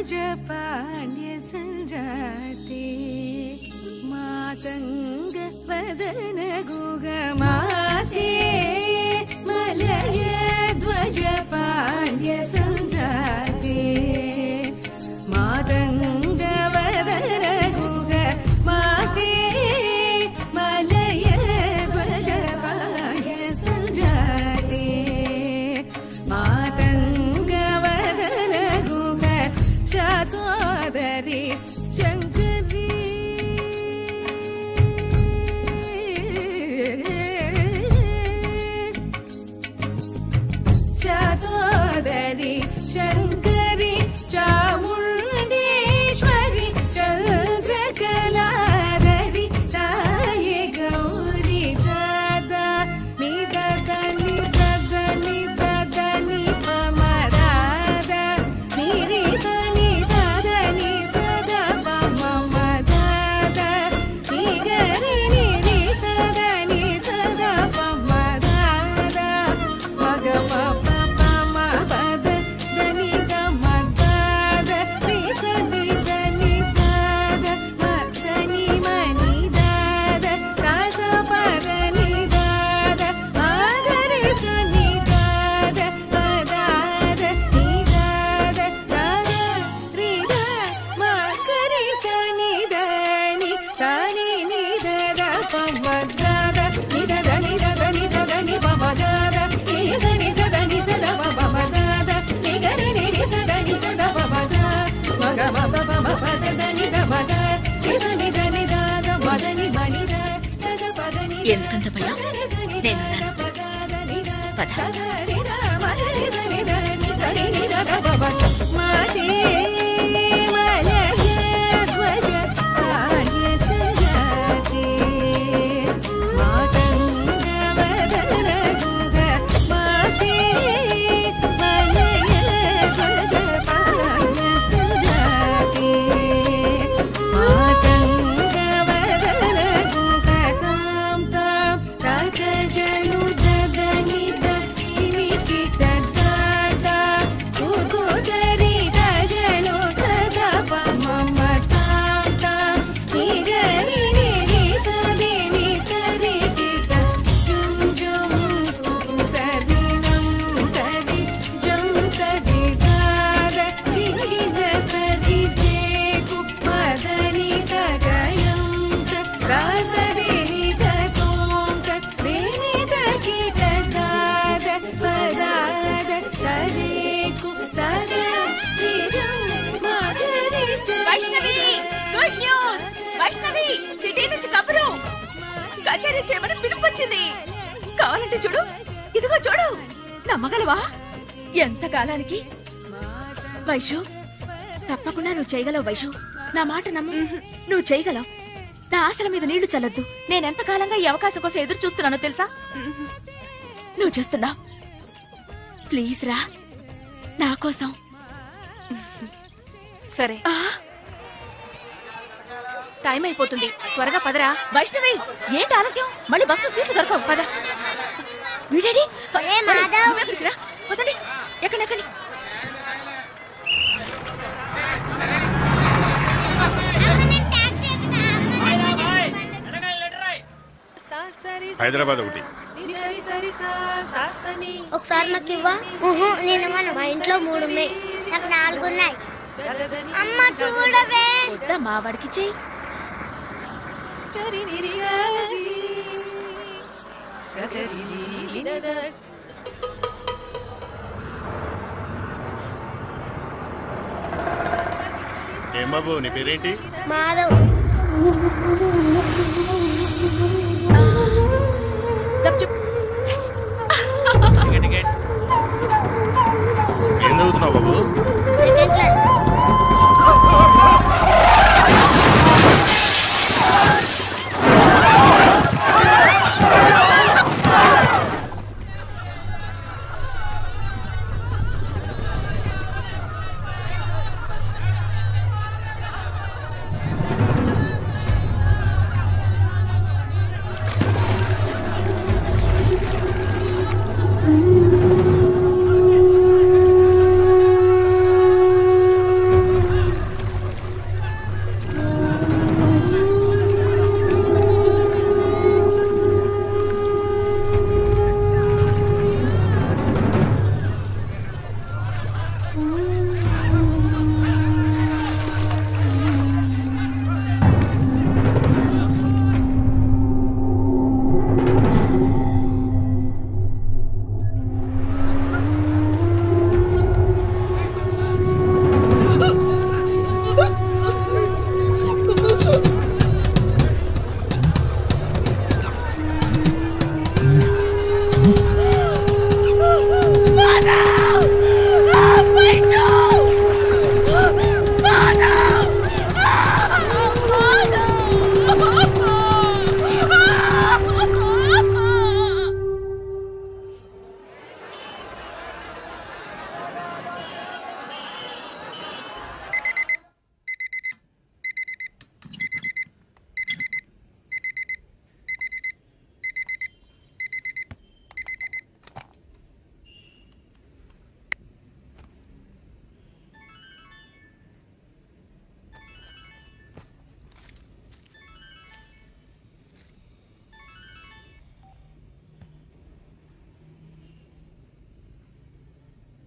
ध्वज पाण्ड्य सञ्जाते मातङ्ग वदन गुगमाते मलय ध्वज पाण्ड्य सञ्जाते मातङ्ग वदन गुग माते मलय ध्वज पाण्ड्य सञ्जाते मातङ्गवदन गुह शातोदरि शङ्करी शातोदरि शङ्करि चामुण्डेश्वरि चन्द्रकलाधरि ताये गौरि दादा निदद निदद निदद निपमदाद निरि सनि सद नि सद पम दाद निगरि निरि सद नि सद पम दाद मग पप पम पद దని ద మదాద రి సది దని దాద మదని మని దాద సాస పదని దాద ఆగరి సని దాద పదాద ని దాద సాద రి ద మగరి సని దని సని ని దద పమదాద ని దద ని దద ని దద ని పమదాద ని సని సద ని సద పమదాద ని గరి ని ని సద ని సద పమదా మగ మప పమ పద దని ద మద ని సని దని దాద మదని మని ద సద పదని ఎందుకంత భయం నేనున్నాను పద జను దదని దిమి కిట దాదా కుకు దరి దజను దద పమ తాత నిగరి నిరి సది ని తరి కిట జం జం కుకు తది నం తది జం తది దాద దిన తది జేకు మదని తగయం సాసరి ని తోం తేని తకిట దాద పదాద తదేకు సద నిజం మాధరి Vaishnavi good news Vaishnavi city నుంచి కబురు కచేరీ చేయమని పిలుపొచ్చింది కావాలంటే చూడు ఇదిగో చూడు నమ్మగలవా ఎంత కాలానికి వైషు తప్పకుండా నువ్వు చేయగలవు వైషు నా మాట నమ్ము నువ్వు చేయగలవు నా ఆశల మీద నీళ్లు చల్లొద్దు నేనెంత కాలంగా ఈ అవకాశం కోసం ఎదురు చూస్తున్నానో తెలుసా నువ్వు చేస్తున్నావు ప్లీజ్ రా నా కోసం సరే టైం అయిపోతుంది త్వరగా పదరా వైష్ణవి ఏంటి ఆలస్యం మళ్ళీ బస్సు సీట్లు దొరకవు పద వీడేడి నువ్వెక్కడికి రా పదండి ఎక్కడ ఎక్కడి హైదరాబాద్ ఒకటి ఒకసారి నాకు ఇవ్వా ఊహు, నేను ఇవ్వను మా ఇంట్లో మూడు ఉన్నాయి నాకు నాలుగు ఉన్నాయి అమ్మ చూడవే వద్దమ్మా వాడికి చెయ్యి ఏం బాబు నీ పేరేంటి మాధవ్ ఏం చదువుతున్నావు బాబు సెకండ్ క్లాస్ ఆ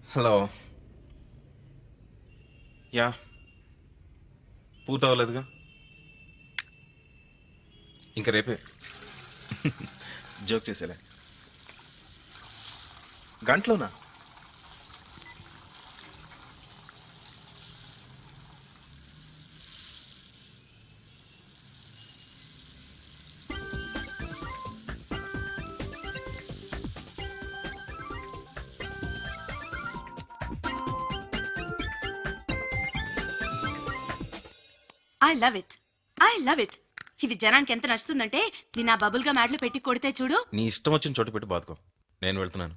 హలో యా పూర్తవలేదుగా ఇంకా రేపే జోక్ చేసేలే గంటలోనా I love it I love it ఇది జనానికి ఎంత నచ్చుతుందంటే నేను ఆ బబుల్ గా మ్యాట్లు పెట్టి కొడితే చూడు నీ ఇష్టం వచ్చిన చోటు పెట్టి బాదుకో నేను వెళ్తున్నాను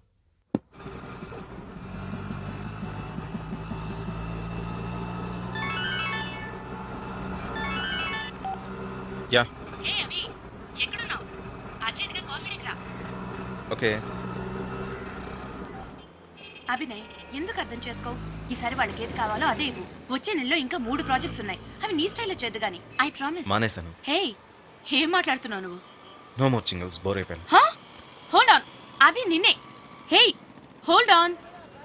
యా హే అవి ఎక్కడున్నావు అర్జెంట్గా కాఫీకి రా ఓకే అభినయ్ ఎందుకు అర్థం చేసుకో ఈసారి వాళ్ళకి ఏది కావాలో అదే ఇవ్వు వచ్చే నెలలో ఇంకా మూడు ప్రాజెక్ట్స్ ఉన్నాయి అవి నీ స్టైల్లో చేద్దు గాని ఐ ప్రామిస్ మానేశాను హే ఏం మాట్లాడుతున్నావు నువ్వు నో మోర్ సింగిల్స్ బోర్ అయిపోయాను హా హోల్డ్ ఆన్ అభి నిన్నే hey hold on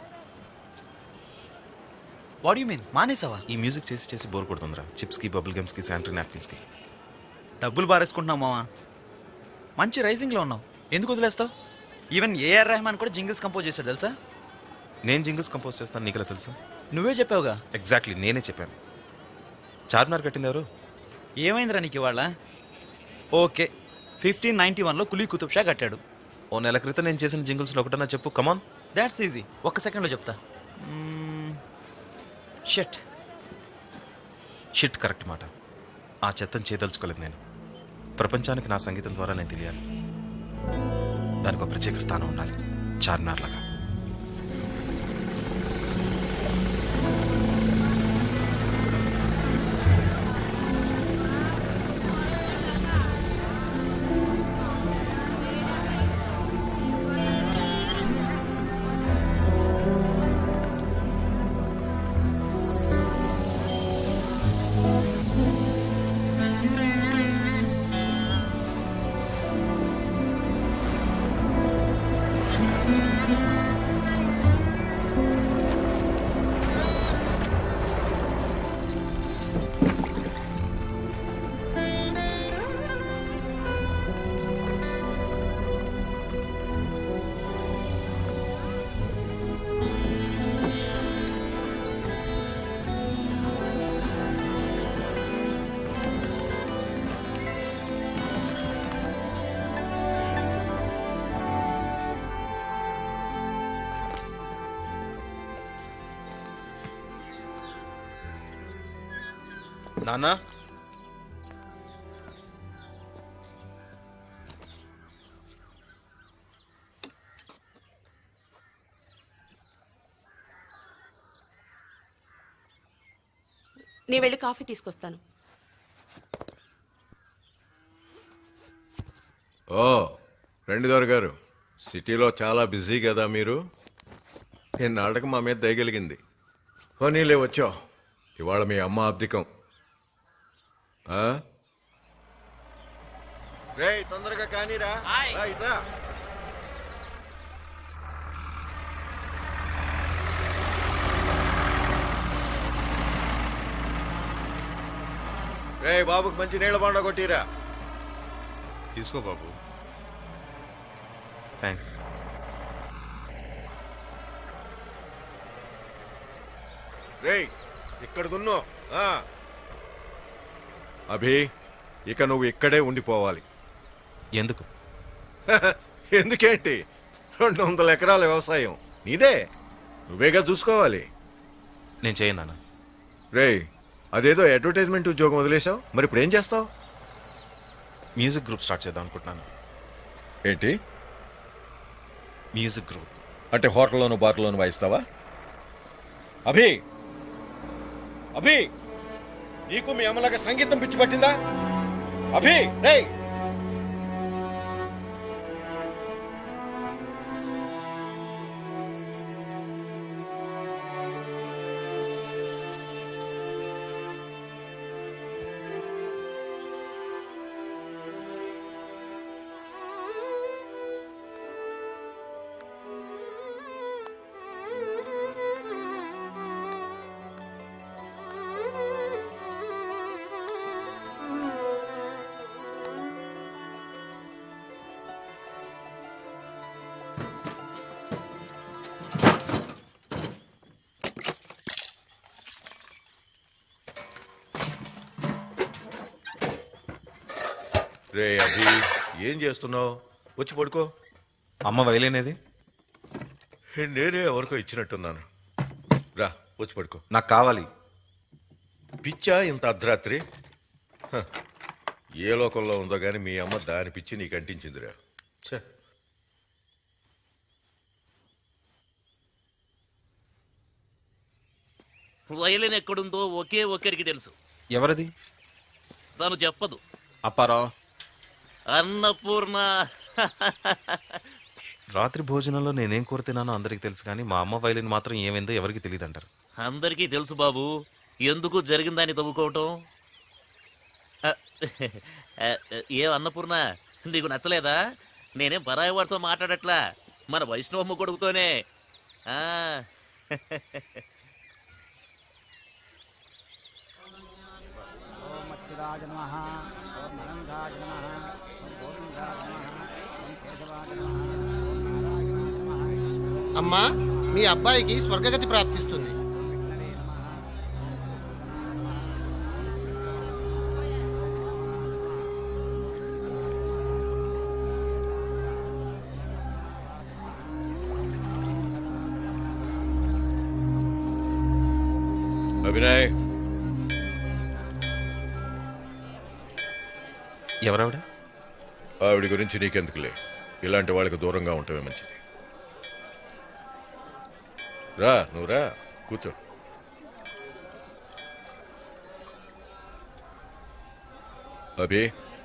what you mean మానేసావా ఈ మ్యూజిక్ చేసి చేసి బోర్ కొడుతుందిరా చిప్స్కి బబుల్ గమ్స్కి శానిటరీ నాప్కిన్స్కి డబ్బులు బారేసుకుంటున్నావు మావా మంచి రైజింగ్లో ఉన్నావు ఎందుకు వదిలేస్తావు ఈవెన్ ఏఆర్ రెహమాన్ కూడా జింగిల్స్ కంపోజ్ చేశాడు తెలుసా నేను జింగిల్స్ కంపోజ్ చేస్తాను నీకు ఎలా తెలుసు నువ్వే చెప్పావుగా ఎగ్జాక్ట్లీ నేనే చెప్పాను చార్మినార్ కట్టింది ఎవరు ఏమైందిరా నీకు ఇవాళ ఓకే ఫిఫ్టీన్ నైన్టీ వన్లో కులీ కుతుబ్ షా కట్టాడు ఓ నెల క్రితం నేను చేసిన జింగిల్స్లో ఒకటన్నా చెప్పు కమాన్ దాట్స్ ఈజీ ఒక్క సెకండ్లో చెప్తా షట్ షిట్ కరెక్ట్ మాట ఆ చెత్తను చేయదలుచుకోలేదు నేను ప్రపంచానికి నా సంగీతం ద్వారా నేను తెలియాలి దానికి ఒక ప్రత్యేక స్థానం ఉండాలి చార్మినార్ లాగా నాన్న నేను వెళ్ళి కాఫీ తీసుకొస్తాను ఓ రెండుగారు గారు సిటీలో చాలా బిజీ కదా మీరు నాటకం మా మీద దయగలిగింది పోనీలే వచ్చావు ఇవాళ మీ అమ్మ అబ్దికం ఆ? రేయ్ తొందరగా కానీరా రా, ఇట్రా. రేయ్ బాబుకి మంచి నీళ్ళ బాండ కొట్టిరా తీసుకో బాబు థ్యాంక్స్ రేయ్ ఇక్కడ దున్నో ఆ. అభి ఇక నువ్వు ఇక్కడే ఉండిపోవాలి ఎందుకు ఎందుకేంటి రెండు వందల ఎకరాల వ్యవసాయం నీదే నువ్వేగా చూసుకోవాలి నేను చేయను నాన్న రేయ్ అదేదో అడ్వర్టైజ్మెంట్ ఉద్యోగం వదిలేసావు మరి ఇప్పుడు ఏం చేస్తావు మ్యూజిక్ గ్రూప్ స్టార్ట్ చేద్దాం అనుకుంటున్నాను ఏంటి మ్యూజిక్ గ్రూప్ అంటే హోటల్లోను బార్లోను వాయిస్తావా అభి అభి నీకు మీ అమ్మలాగా సంగీతం పిచ్చి పట్టిందా అభి రేయ్ రే అభి ఏం చేస్తున్నావు వచ్చి పడుకో అమ్మ వైలేనేది నేనే ఎవరికో ఇచ్చినట్టున్నాను రా వచ్చి పడుకో నాకు కావాలి పిచ్చా ఇంత అర్ధరాత్రి హ, ఏ లోకంలో ఉందో గాని మీ అమ్మ దాని పిచ్చి నీకు అంటించిందిరా ఛే వైలిన్ ఎక్కడుందో ఒకే ఒక్కరికి తెలుసు ఎవరిది తను చెప్పదు అప్పారావు అన్నపూర్ణ రాత్రి భోజనంలో నేనేం కూర తిన్నానో అందరికీ తెలుసు కానీ మా అమ్మ వైలిన్ మాత్రం ఏమైందో ఎవరికి తెలియదు అంటారు అందరికీ తెలుసు బాబు ఎందుకు జరిగిందని తవ్వుకోవటం ఆ, ఆ, ఏ అన్నపూర్ణ నీకు నచ్చలేదా నేనేం పరాయి వాడితో మాట్లాడట్లా మన వైష్ణవమ్మ కొడుకుతోనే ఆ, అమ్మా మీ అబ్బాయికి స్వర్గగతి ప్రాప్తిస్తుంది అభినయ్ ఎవరావిడ ఆవిడ గురించి నీకెందుకులే ఇలాంటి వాళ్ళకి దూరంగా ఉండటమే మంచిది రా నువ్వు రా కూర్చో అభి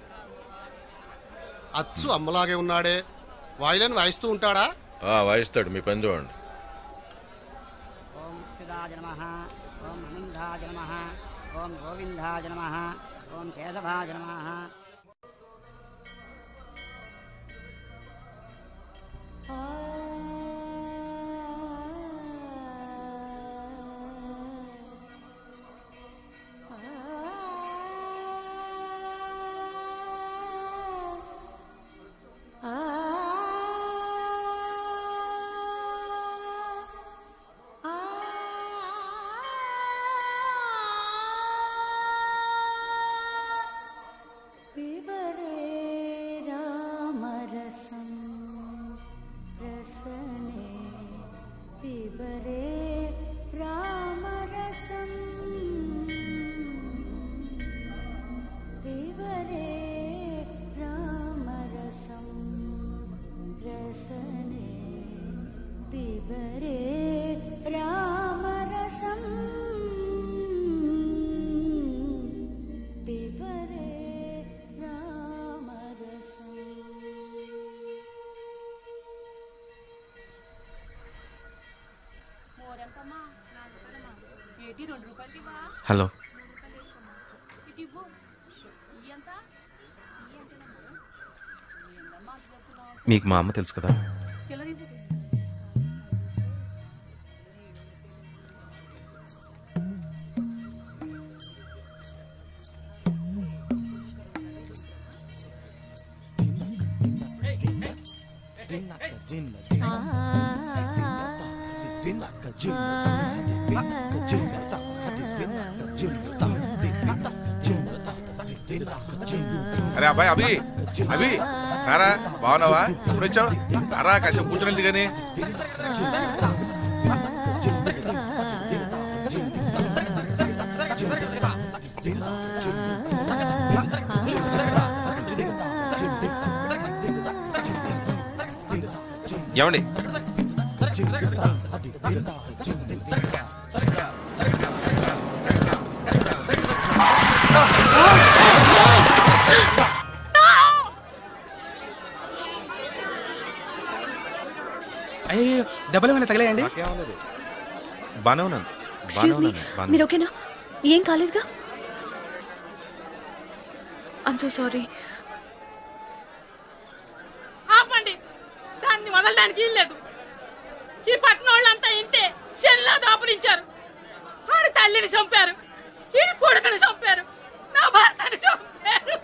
అచ్చు అమ్మలాగే ఉన్నాడే వాయిలన్ వాయిస్తూ ఉంటాడా ఆ, వాయిస్తాడు మీ పని చూడండి ఓం క్షుదాయ నమ ఓం అనందాయ నమ ఓం గోవిందాయ నమ ఓం కేశవాయ నమ పిబరే రామరసం రసనే పిబరే రామరసం పిబరే రామరసం రసనే పిబరే రామరసం పిబరే రామరసం హలో మీకు మా అమ్మ తెలుసు కదా అరే అబ్బాయి అభి అభి సారా బాగున్నావా ఇప్పుడు వచ్చావు సారా కాసేపు కూర్చొని కానీ ఏమండి అయ్యో డబ్బులు ఏమైనా తగిలాయండి నాకేమలేదు బానే ఉన్నాను బానే ఎక్స్క్యూజ్ మీ ఉన్నాను బానే మీరు ఓకేనా ఏం కాలేదుగా ఐమ్ సో సారీ ఆపండి దాన్ని వదలడానికి వీల్లేదు ఈ పట్టణ వాళ్ళంతా ఇంతే సెల్లా దాపురించారు ఆడి తల్లిని చంపారు ఈడి కొడుకుని చంపారు నా భర్తని చంపారు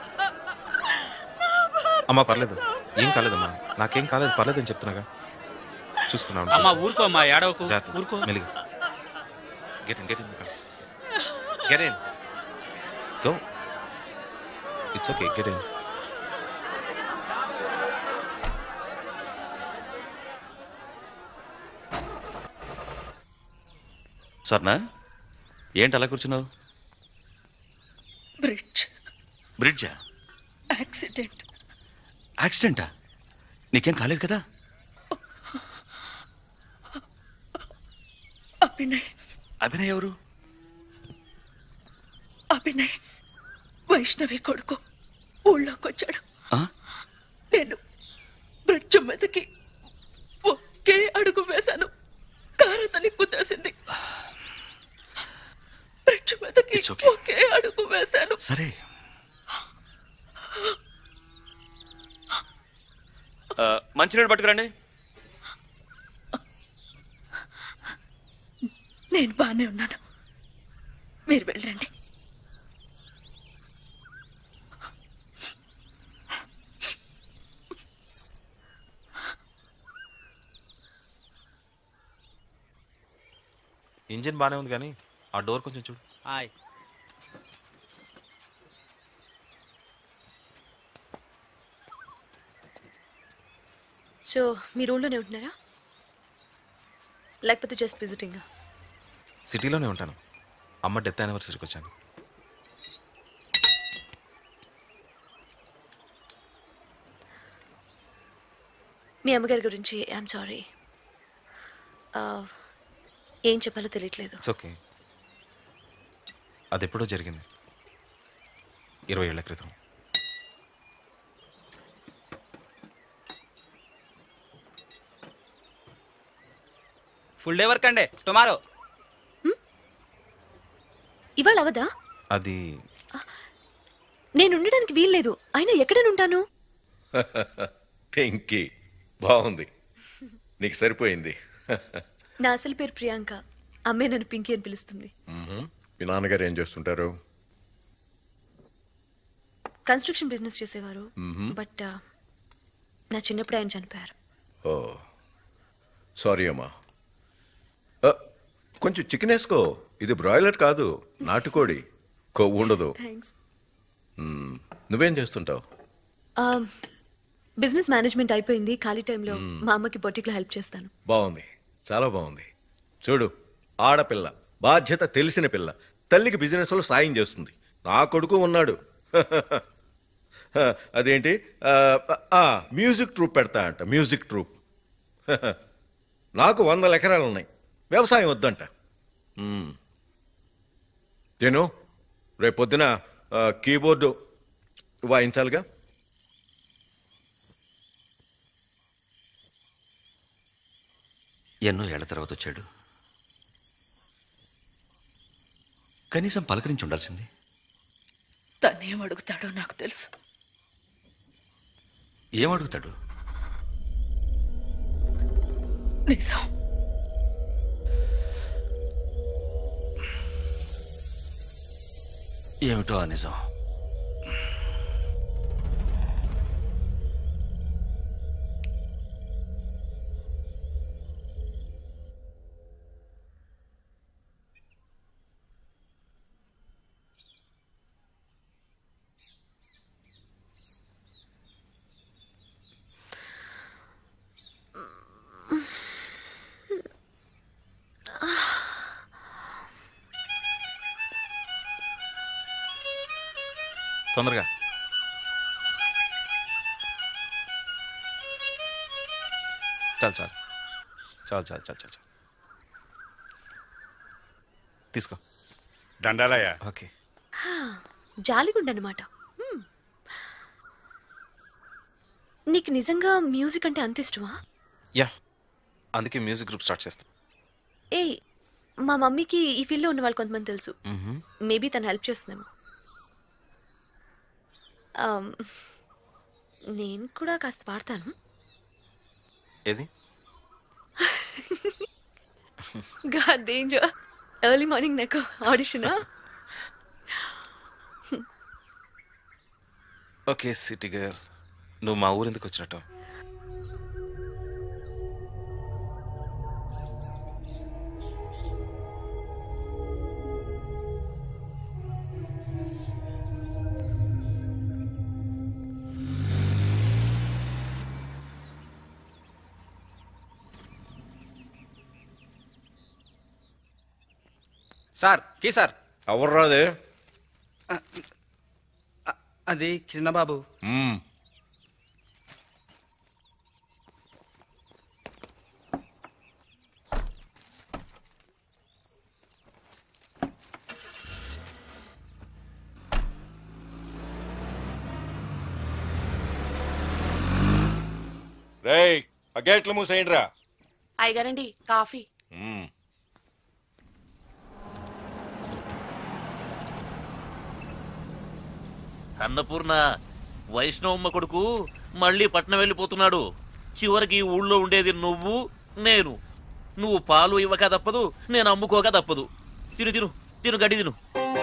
అమ్మా పర్లేదు ఏం కాలేదమ్మా నాకేం కాలేదు పర్లేదు అని చెప్తున్నాగా చూసుకున్నాను అమ్మా ఊరుకో అమ్మా ఏడవకు జాగ్రత్త ఊరుకో మెల్లిగా get in get in get in go it's okay get in Swarna ఏంటి అలా కూర్చున్నావు బ్రిడ్జ్ బ్రిడ్జా యాక్సిడెంట్ యాక్సిడెంటా నీకేం కాలేదు కదా అభినయ్ అభినయ్ ఎవరు అభినయ్ వైష్ణవి కొడుకు ఊళ్ళోకి వచ్చాడు ఆ? నేను బ్రిడ్జ్ మీదకి ఒకే అడుగు వేశాను కారు అతని కుదేసింది బ్రిడ్జ్ మీదకి ఒకే అడుగు వేశాను సరే ఆ, మంచినీళ్ళు పట్టుకురండి నేను బాగానే ఉన్నాను మీరు వెళ్ళండి ఇంజిన్ బాగానే ఉంది కానీ ఆ డోర్ కొంచెం చూడు హాయ్ సో మీ రూమ్లోనే ఉంటున్నారా లేకపోతే జస్ట్ విజిటింగ్ సిటీలోనే ఉంటాను అమ్మ డెత్ యానివర్సరీకి వచ్చాను మీ అమ్మగారి గురించి ఐఎమ్ సారీ ఏం చెప్పాలో తెలియట్లేదు ఇట్స్ ఓకే అది ఎప్పుడో జరిగింది ఇరవై ఏళ్ల క్రితం ఫుల్ డే వర్క్ అండి టుమారో ఇవాళ అవదా అది నేను ఉండడానికి వీల్లేదు అయినా ఎక్కడ ఉంటాను పింకీ బాగుంది నీకు సరిపోయింది నా అసలు పేరు ప్రియాంక అమ్మే నన్ను పింకీ అని పిలుస్తుంది మ్మ్. మీ నాన్నగారు ఏం చేస్తుంటారు కన్స్ట్రక్షన్ బిజినెస్ చేసేవారు మ్మ్. బట్ నా చిన్నప్పుడు ఆయన చనిపోయారు ఓ సారీ అమ్మా ఆ, కొంచెం చికెన్ వేసుకో ఇది బ్రాయిలర్ కాదు నాటుకోడి కొవ్వు ఉండదు థ్యాంక్స్ మ్మ్. నువ్వేం చేస్తుంటావు బిజినెస్ మేనేజ్మెంట్ అయిపోయింది ఖాళీ టైంలో మా అమ్మకి బొటిక్లో హెల్ప్ చేస్తాను బాగుంది చాలా బాగుంది చూడు ఆడపిల్ల బాధ్యత తెలిసిన పిల్ల తల్లికి బిజినెస్లో సాయం చేస్తుంది నా కొడుకు ఉన్నాడు అదేంటి ఆ, ఆ, మ్యూజిక్ ట్రూప్ పెడతా అంట మ్యూజిక్ ట్రూప్ నాకు వందల ఎకరాలు ఉన్నాయి వ్యవసాయం వద్దంట మ్మ్. నేను రేపు పొద్దున ఆ, కీబోర్డు వాయించాలిగా ఎన్నో ఏళ్ల తర్వాత వచ్చాడు కనీసం పలకరించి ఉండాల్సింది తనేం అడుగుతాడో నాకు తెలుసు ఏమడుగుతాడు నిజం ఏమిటో ఆ నిజం తొందరగా చాలు చాలు చాలు చాలు చాలు చాలు చాలు తీసుకో దండాలయ్యా ఓకే జాలిగుండనమాట నీకు నిజంగా మ్యూజిక్ అంటే అంత ఇష్టమా యా అందుకే మ్యూజిక్ గ్రూప్ స్టార్ట్ చేస్తాం ఏ మా మమ్మీకి ఈ ఫీల్డ్లో ఉన్న వాళ్ళు కొంతమంది తెలుసు మ్మ్. మేబీ తను హెల్ప్ చేస్తుందేమో Um, నేను కూడా కాస్త పాడతాను ఏది గా డేంజర్ ఎర్లీ మార్నింగ్ నాకు ఆడిషనా ఓకే సిటీ గర్ల్ నువ్వు మా ఊరు ఎందుకు వచ్చినట్టు సార్ కీ సార్ ఎవర్రాదే అది చిన్నబాబు రేయ్ ఆ గేట్లు మూసేయండి రా అయ్యగారండి కాఫీ అన్నపూర్ణ వైష్ణవమ్మ కొడుకు మళ్ళీ పట్నం వెళ్ళిపోతున్నాడు చివరికి ఊళ్ళో ఉండేది నువ్వు నేను నువ్వు పాలు ఇవ్వక తప్పదు నేను అమ్ముకోక తప్పదు తిను తిను తిను గడి తిను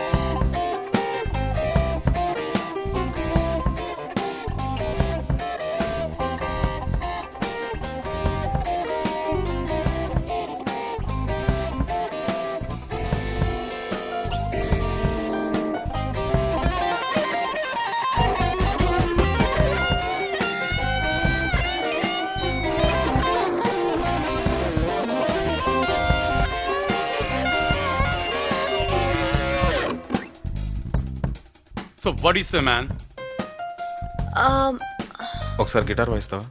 సో వాట్ ఈస్ మ్యాన్ ఒకసారి గిటార్ వాయిస్తావా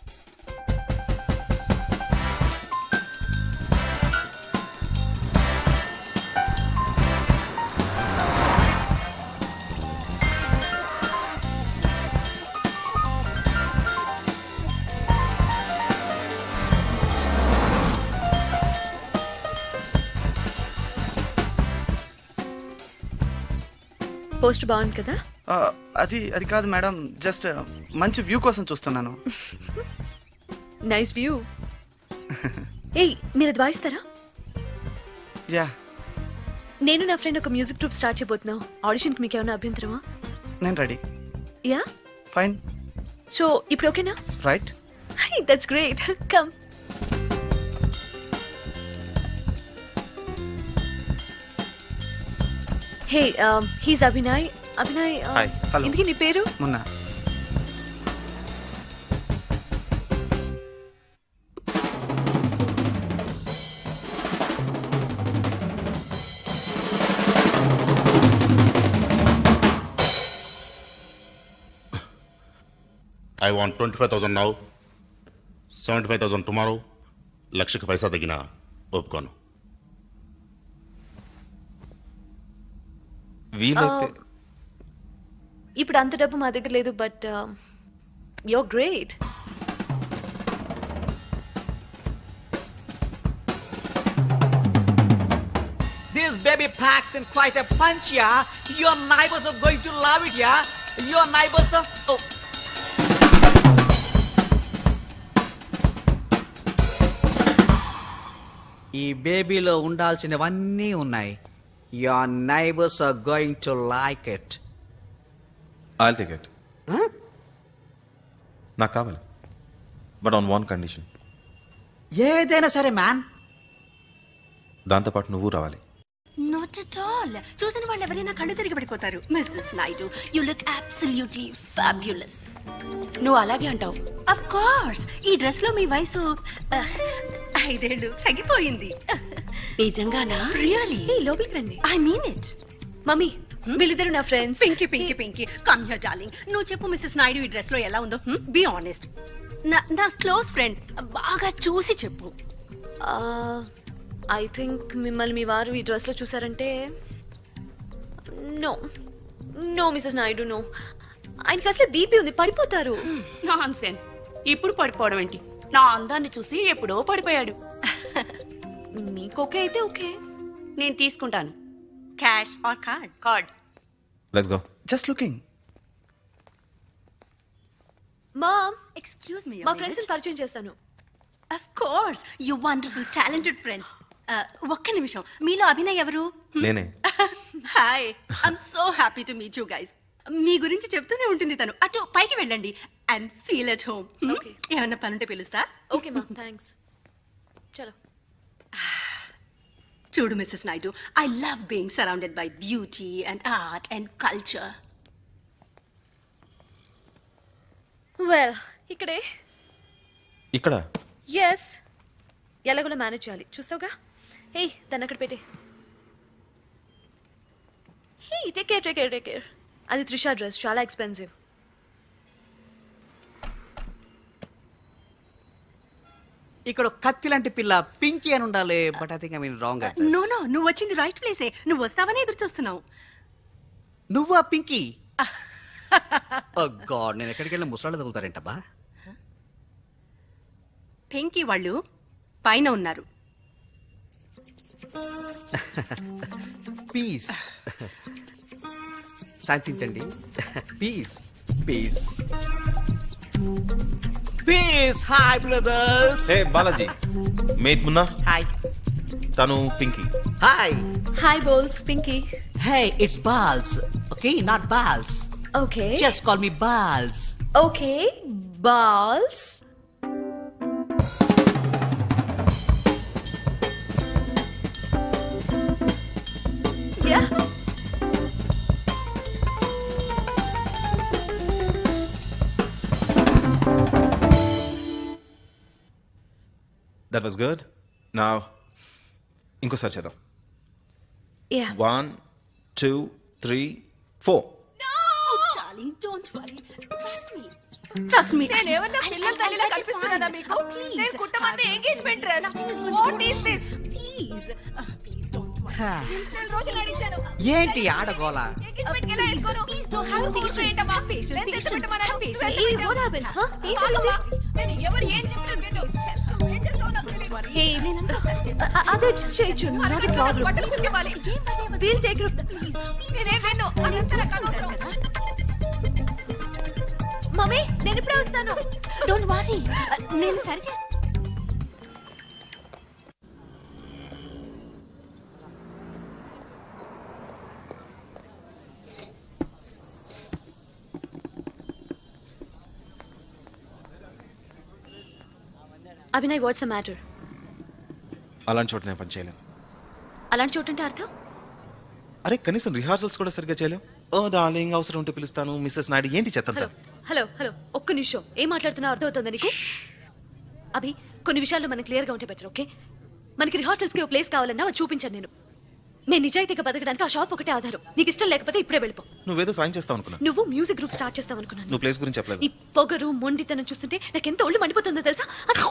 పోస్ట్ బాగుంది కదా అది అది కాదు మేడం జస్ట్ మంచి వ్యూ కోసం చూస్తున్నాను నైస్ వ్యూ ఏయ్ మీరు అది వాయిస్తారా యా నేను నా ఫ్రెండ్ ఒక మ్యూజిక్ ట్రూప్ స్టార్ట్ చేయబోతున్నావు ఆడిషన్కి మీకు ఏమైనా అభ్యంతరమా నేను రెడీ యా ఫైన్ సో ఇప్పుడు ఓకేనా right that's great come hey he's Abhinay Abhinay um, Hi. Hello. ఇంతకీ నీ పేరు మొన్న I want twenty five thousand now seventy five thousand tomorrow లక్షకి పైసా తగ్గిన ఒప్పుకోను వీలైతే Uh, ఇప్పుడు అంత డబ్బు మా దగ్గర లేదు but yo great This baby packs in quite a punch, yeah. Your neighbors are going to love it, yeah. Your neighbors are. Oh. ఈ బేబీలో ఉండాల్సినవన్నీ ఉన్నాయి your neighbours are going to like it I'll take it నాకు కావాలి but on one condition ఏదైనా సరే man దాంతోపాటు నువ్వు రావాలి నాట్ అట్ ఆల్ చూసిన వాళ్ళు ఎవరైనా కళ్ళు తిరిగి పడిపోతారు Mrs Naidu you look absolutely fabulous నువ్వు అలాగే అంటావు అఫ్ కోర్స్ ఈ డ్రెస్ లో మీ వయసు uh, ఐదేళ్ళు తగ్గిపోయింది నిజంగానా రియలీ ఏ లోపలికి రండి ఐ మీన్ ఇట్ మమ్మీ వీళ్ళిద్దరు నా friends Pinky Pinky Pinky come here darling నువ్వు చెప్పు మిస్సెస్ నాయుడు ఈ డ్రెస్ లో ఎలా ఉందో బి ఆనెస్ట్ నా నా క్లోజ్ ఫ్రెండ్ బాగా చూసి చెప్పు ఐ థింక్ మిమ్మల్ని మీ వారు ఈ డ్రెస్లో చూసారంటే no no Mrs Naidu no ఆయనకి అసలు బీపీ ఉంది పడిపోతారు నాన్ సెన్స్ ఇప్పుడు పడిపోవడం ఏంటి నా అందాన్ని చూసి ఎప్పుడో పడిపోయాడు మీకు ఓకే అయితే ఓకే నేను తీసుకుంటాను cash or card card let's go just looking mom excuse me మా ఫ్రెండ్స్ పరిచయం చేస్తాను of course you wonderful talented friends ఒక్క నిమిషం మీలో అభినయ్ ఎవరు నేనే hi I'm so happy to meet you guys మీ గురించి చెప్తూనే ఉంటుంది తను అటు పైకి వెళ్ళండి and feel at home Okay. ఏమన్నా పనుంటే పిలుస్తా ఓకే మా థ్యాంక్స్ చలో చూడు Mrs Naidu I love being surrounded by beauty and art and culture well ఇక్కడే ఇక్కడ ఎస్ ఎలాగోలా మేనేజ్ చేయాలి చూస్తావుగా ఏయ్ దాన్ని అక్కడ పెట్టే hey take care take care take care అది త్రిషా డ్రెస్ చాలా ఎక్స్పెన్సివ్ ఇక్కడ ఒక కత్తి లాంటి పిల్ల పింకీ అని ఉండాలి but I think I mean wrong no no నువ్వు వచ్చింది రైట్ ప్లేసే నువ్వు వస్తావని ఎదురు చూస్తున్నావు నువ్వా పింకీ ఓ గాడ్ నేను ఎక్కడికి వెళ్ళి ముసలాళ్ళు తగులుతారేంటబ్బా పెంకి వాళ్ళు పైన ఉన్నారు పీస్ శాంతించండి peace peace peace hi brothers hey Balaji mate Munna hi తను Pinky hi hi Balls Pinky hey it's Balls okay not Balls okay just call me Balls okay Balls ya that was good నా ఇంకోసారి చేద్దాం ya one two three four darling don't worry trust me trust me నేను ఏమన్నా పిల్లల తల్లిలా కనిపిస్తున్నానా మీకు నేను కుట్టమంది engagement dress what is this please నేను రోజులు నడిచాను ఏంటి ఆడగోల ఎంగేజ్మెంట్ కి ఎలా వేసుకోను ప్లీజ్ డోంట్ హావ్ పేషెన్స్ ఏంటమ్మా పేషెన్స్ పెట్టమన్నాను ఏ what happened? Huh? ఏం జరిగింది? నేను ఎవరు ఏం చెప్పినా విను ఏం చేస్తావు నాకు తెలియదు ఏ నేనంతా సరి చేస్తా అదే adjust చేయొచ్చు నాట్ ఎ ప్రాబ్లం బట్టలు కుట్టివ్వాలి వీల్ టేక్ కేర్ ఆఫ్ నేనేం విన్ను అదంతా నాకు అనవసరం మమ్మీ నేను ఇప్పుడే వస్తాను డోంట్ వరీ నేను సరి చేస్తాను అభినయ్ వాట్స్ ద మ్యాటర్ అలాంటి చోట నేను పని చేయలేను అలాంటి చోటు అంటే అర్థం అరే కనీసం రిహార్సల్స్ కూడా సరిగ్గా చేయలేం ఓ డార్లింగ్ అవసరం ఉంటే పిలుస్తాను మిస్సెస్ నాయుడు ఏంటి చెత్తంతా హలో హలో హలో ఒక్క నిమిషం ఏం మాట్లాడుతున్నావు అర్థమవుతుందా నీకు అభి కొన్ని విషయాల్లో మనకి క్లియర్గా ఉంటే బెటర్ ఓకే మనకి రిహార్సల్స్కి ఒక ప్లేస్ కావాలన్నా అది చూపించాను నేను నేను నిజాయితీగా బతకడానికి ఆ షాప్ ఒకటే ఆధారం నీకు ఇష్టం లేకపోతే ఇప్పుడే వెళ్ళిపో నువ్వేదో సాయం చేస్తావు అనుకున్నా నువ్వు మ్యూజిక్ గ్రూప్ స్టార్ట్ చేస్తావు అనుకున్నాను నువ్వు ప్లేస్ గురించి చెప్పలేదు ఈ పొగరు మొండితనం చూస్తుంటే నాకు ఎంత ఒళ్ళు మండిపోతుందో తెలుసా అసలు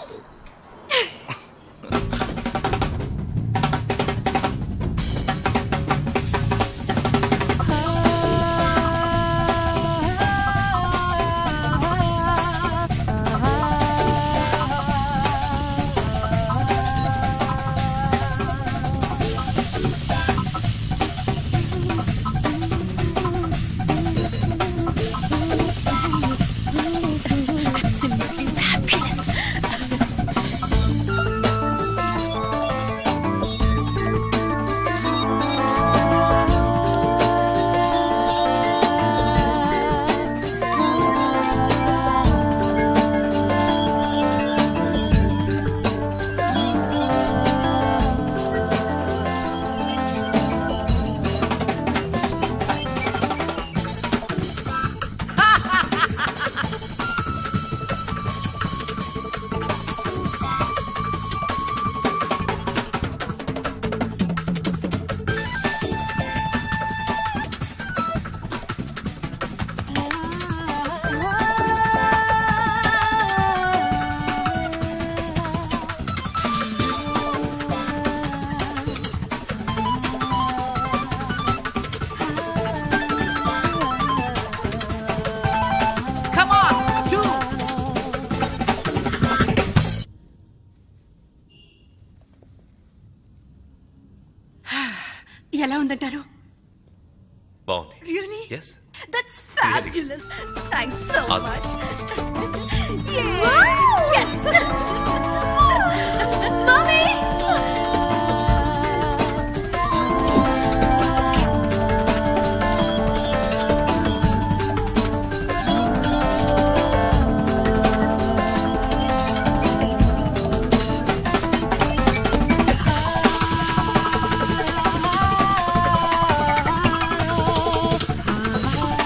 Absolutely fabulous. Come on, two. ఎలా ఉందంటారు బాగుంది really yes that's fabulous thanks so All the much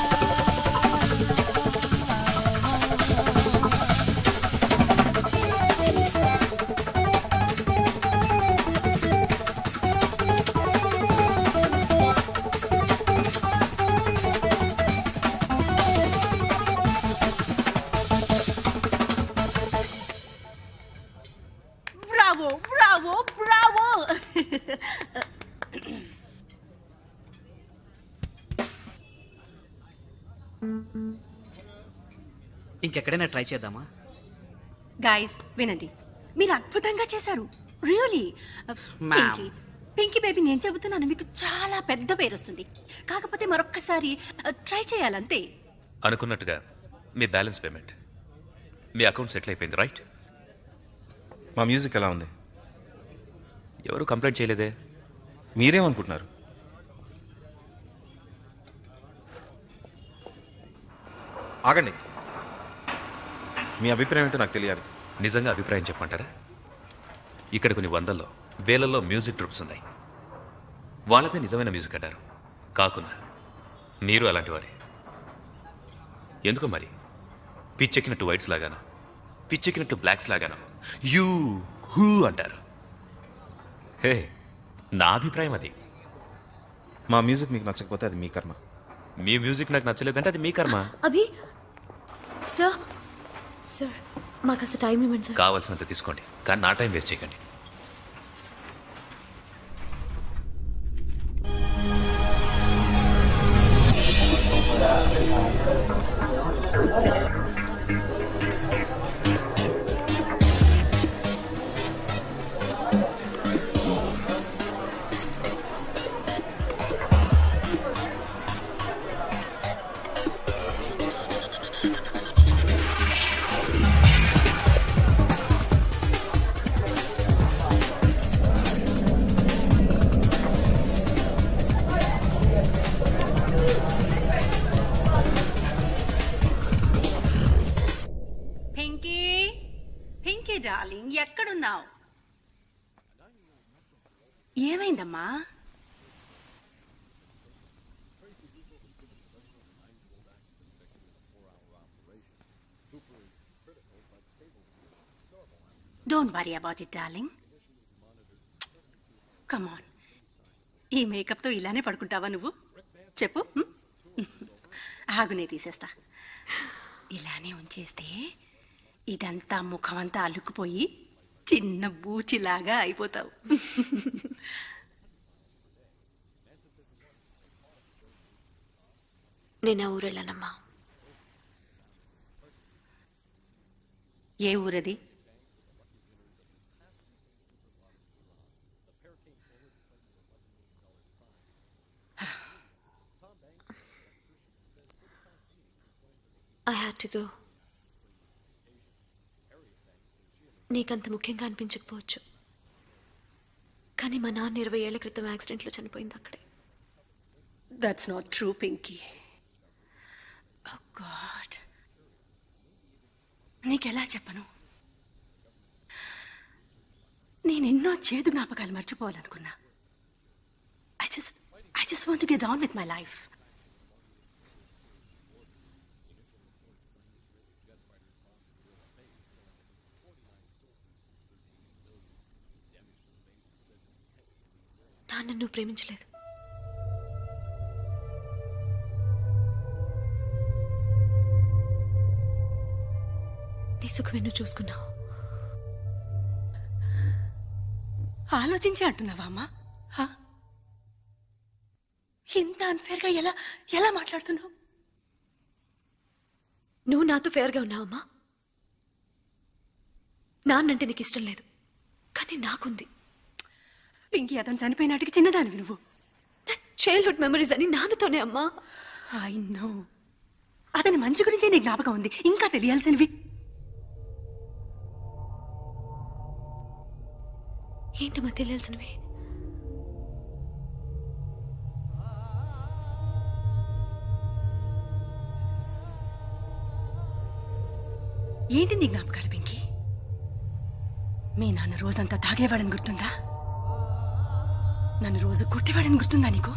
ఆ ఇంకెక్కడైనా ట్రై చేద్దామా గాయస్ వినండి మీరు అద్భుతంగా చేశారు రియలీ పింకీ పింకీ బేబీ నేను చెబుతున్నాను మీకు చాలా పెద్ద పేరు వస్తుంది కాకపోతే మరొక్కసారి ట్రై చేయాలంతే అనుకున్నట్టుగా మీ బ్యాలెన్స్ పేమెంట్ మీ అకౌంట్ సెటిల్ అయిపోయింది రైట్ మా మ్యూజిక్ ఎలా ఉంది ఎవరు కంప్లైంట్ చేయలేదే మీరేమనుకుంటున్నారు ఆగండి మీ అభిప్రాయం ఏంటో నాకు తెలియాలి నిజంగా అభిప్రాయం చెప్పమంటారా ఇక్కడ కొన్ని వందల్లో వేలల్లో మ్యూజిక్ ట్రూప్స్ ఉన్నాయి వాళ్ళదే నిజమైన మ్యూజిక్ అంటారు కాకున్నా మీరు అలాంటి వారే ఎందుకు మరి పిచ్చెక్కినట్టు వైట్స్ లాగాను పిచ్చెక్కినట్టు బ్లాక్స్ లాగాను యూ హూ అంటారు హే నా అభిప్రాయం అది మా మ్యూజిక్ మీకు నచ్చకపోతే అది మీ కర్మ మీ మ్యూజిక్ నాకు నచ్చలేదంటే అది మీ కర్మ అభి సార్ సార్ మాకు అసలు టైం ఇవ్వండి సార్ కావాల్సినంత తీసుకోండి కానీ నా టైం వేస్ట్ చేయకండి పింకీ పింకీ డార్లింగ్ ఎక్కడున్నావు ఏమైందమ్మా don't worry about it darling come on ఈ మేకప్తో ఇలానే పడుకుంటావా నువ్వు చెప్పు హ్మ్? ఆగునే తీసేస్తా ఇలానే ఉంచేస్తే ఇదంతా ముఖమంతా అల్లుకుపోయి చిన్న బూచిలాగా అయిపోతావు నేను ఆ ఊరు వెళ్ళానమ్మా ఏ ఊరది ఐ హ్యాడ్ టు గో నీకంత ముఖ్యంగా అనిపించకపోవచ్చు కానీ మా నాన్న ఇరవై ఏళ్ల క్రితం యాక్సిడెంట్లో చనిపోయింది అక్కడే that's not true Pinky god నీకెలా చెప్పను నేను ఎన్నో చేదు జ్ఞాపకాలు మర్చిపోవాలనుకున్నా I just I just want get on with my life నాన్న నువ్వు ప్రేమించలేదు నీ సుఖమే నువ్వు చూసుకున్నావు ఆలోచించి అంటున్నావా అమ్మా హా? ఇంత అన్ఫేర్గా ఎలా ఎలా మాట్లాడుతున్నావు నువ్వు నాతో ఫేర్గా ఉన్నావమ్మా నాన్నంటే నీకు ఇష్టం లేదు కానీ నాకుంది పింకీ అతను చనిపోయినాటికి చిన్నదానివి నువ్వు నా చైల్డ్హుడ్ మెమరీస్ అని నాన్నతోనే అమ్మా ఐ నో అతని మంచి గురించే నీ జ్ఞాపకం ఉంది ఇంకా తెలియాల్సినవి ఏంటమ్మా తెలియాల్సినవి ఏంటి నీ జ్ఞాపకాలు పింకీ మీ నాన్న రోజంతా తాగేవాడని గుర్తుందా నన్ను రోజు కొట్టేవాడని గుర్తుందా నీకు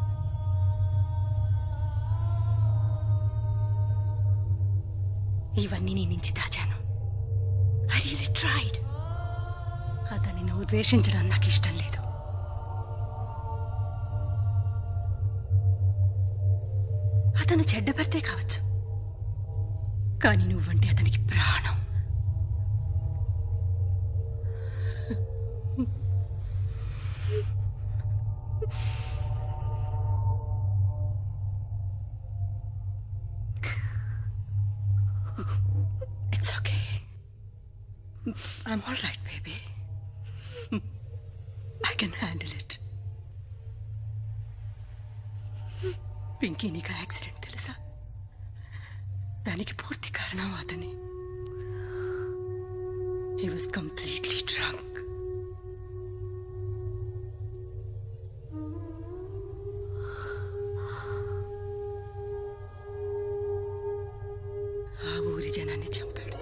ఇవన్నీ నీ నుంచి దాచాను ఐ రియలీ ట్రైడ్ అతన్ని నువ్వు ద్వేషించడం నాకు ఇష్టం లేదు అతను చెడ్డ భర్తే కావచ్చు కానీ నువ్వంటే అతనికి ప్రాణం it's okay I'm all right baby I can handle it Pinky నీకు యాక్సిడెంట్ తెలుసా దానికి పూర్తి కారణం అతని హీ వాజ్ కంప్లీట్లీ డ్రంక్ ఆ ఊరి జనాన్ని చంపాడు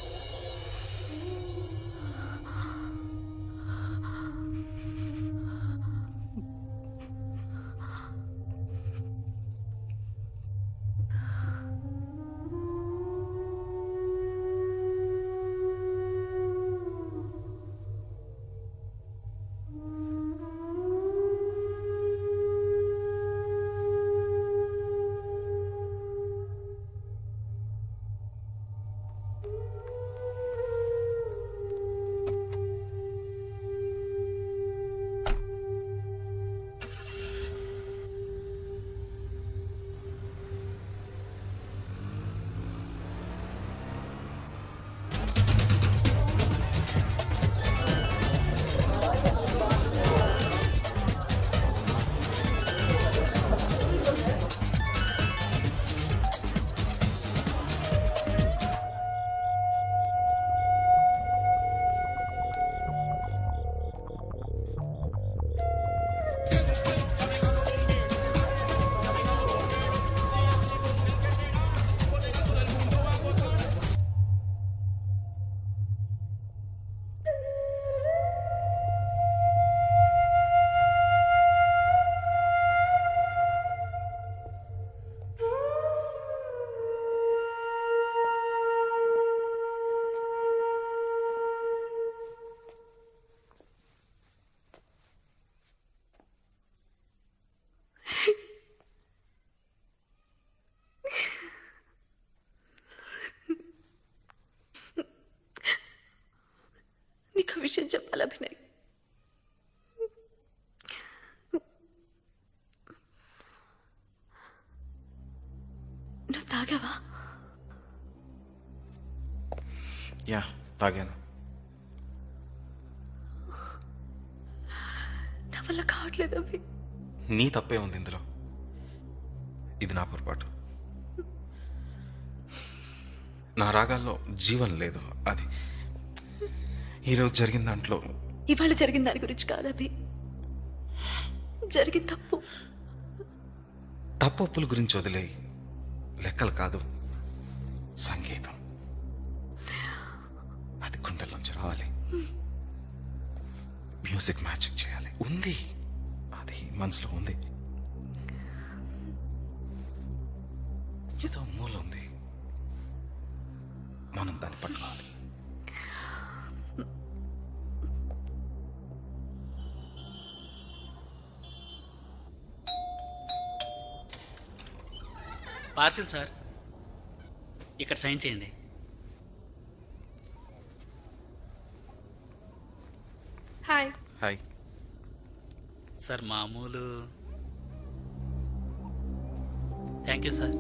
నీకు ఆ విషయం చెప్పాలి అభినయ్ నువ్వు తాగావా యా తాగాను నా వల్ల కావట్లేదు అభి నీ తప్పే ఉంది ఇందులో ఇది నా పొరపాటు నా రాగాల్లో జీవం లేదు అది ఈరోజు జరిగిన దాంట్లో ఇవాళ జరిగిన దాని గురించి కాదు అభి జరిగిన తప్పు తప్పొప్పుల గురించి వదిలేయి లెక్కలు కాదు సంగీతం అది గుండెల్లోంచి రావాలి మ్యూజిక్ మ్యాజిక్ చేయాలి ఉంది అది మనసులో ఉంది ఏదో మూల ఉంది మనం దాన్ని పట్టుకోవాలి పార్సిల్ సార్ ఇక్కడ సైన్ చేయండి హాయ్ హాయ్ సార్ మామూలు థ్యాంక్ యూ సార్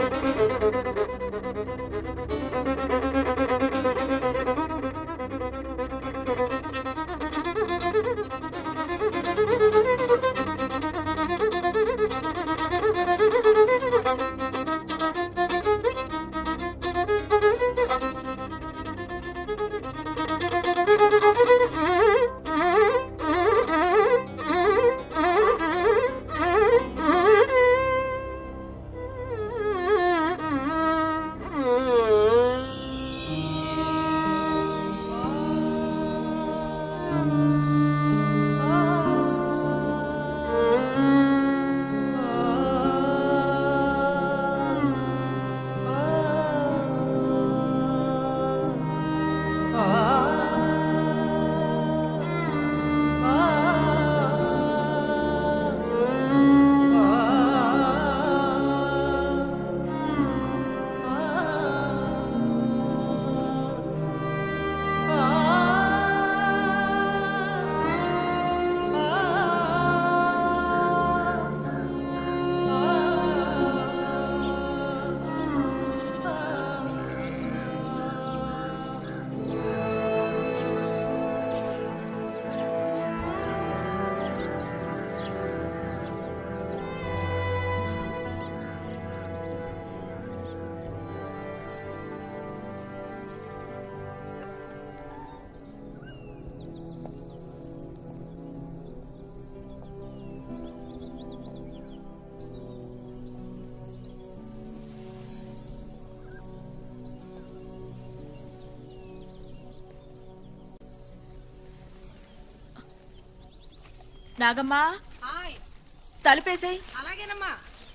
నాగమ్మా తలుపేసాయి అలాగేనమ్మా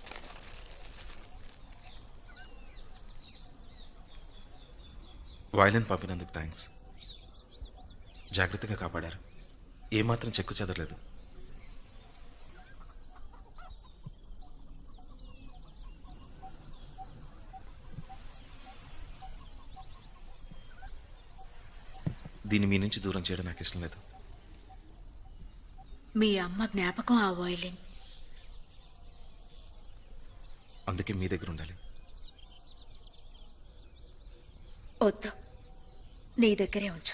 వైలెన్ పంపినందుకు థ్యాంక్స్ జాగ్రత్తగా కాపాడారు ఏమాత్రం చెక్కు చెదరలేదు దీన్ని మీ నుంచి దూరం చేయడం నాకు ఇష్టం లేదు మీ అమ్మ జ్ఞాపకం ఆ వాయిలిన్ అందుకే మీ దగ్గర ఉండాలి వద్దు నీ దగ్గరే ఉంచు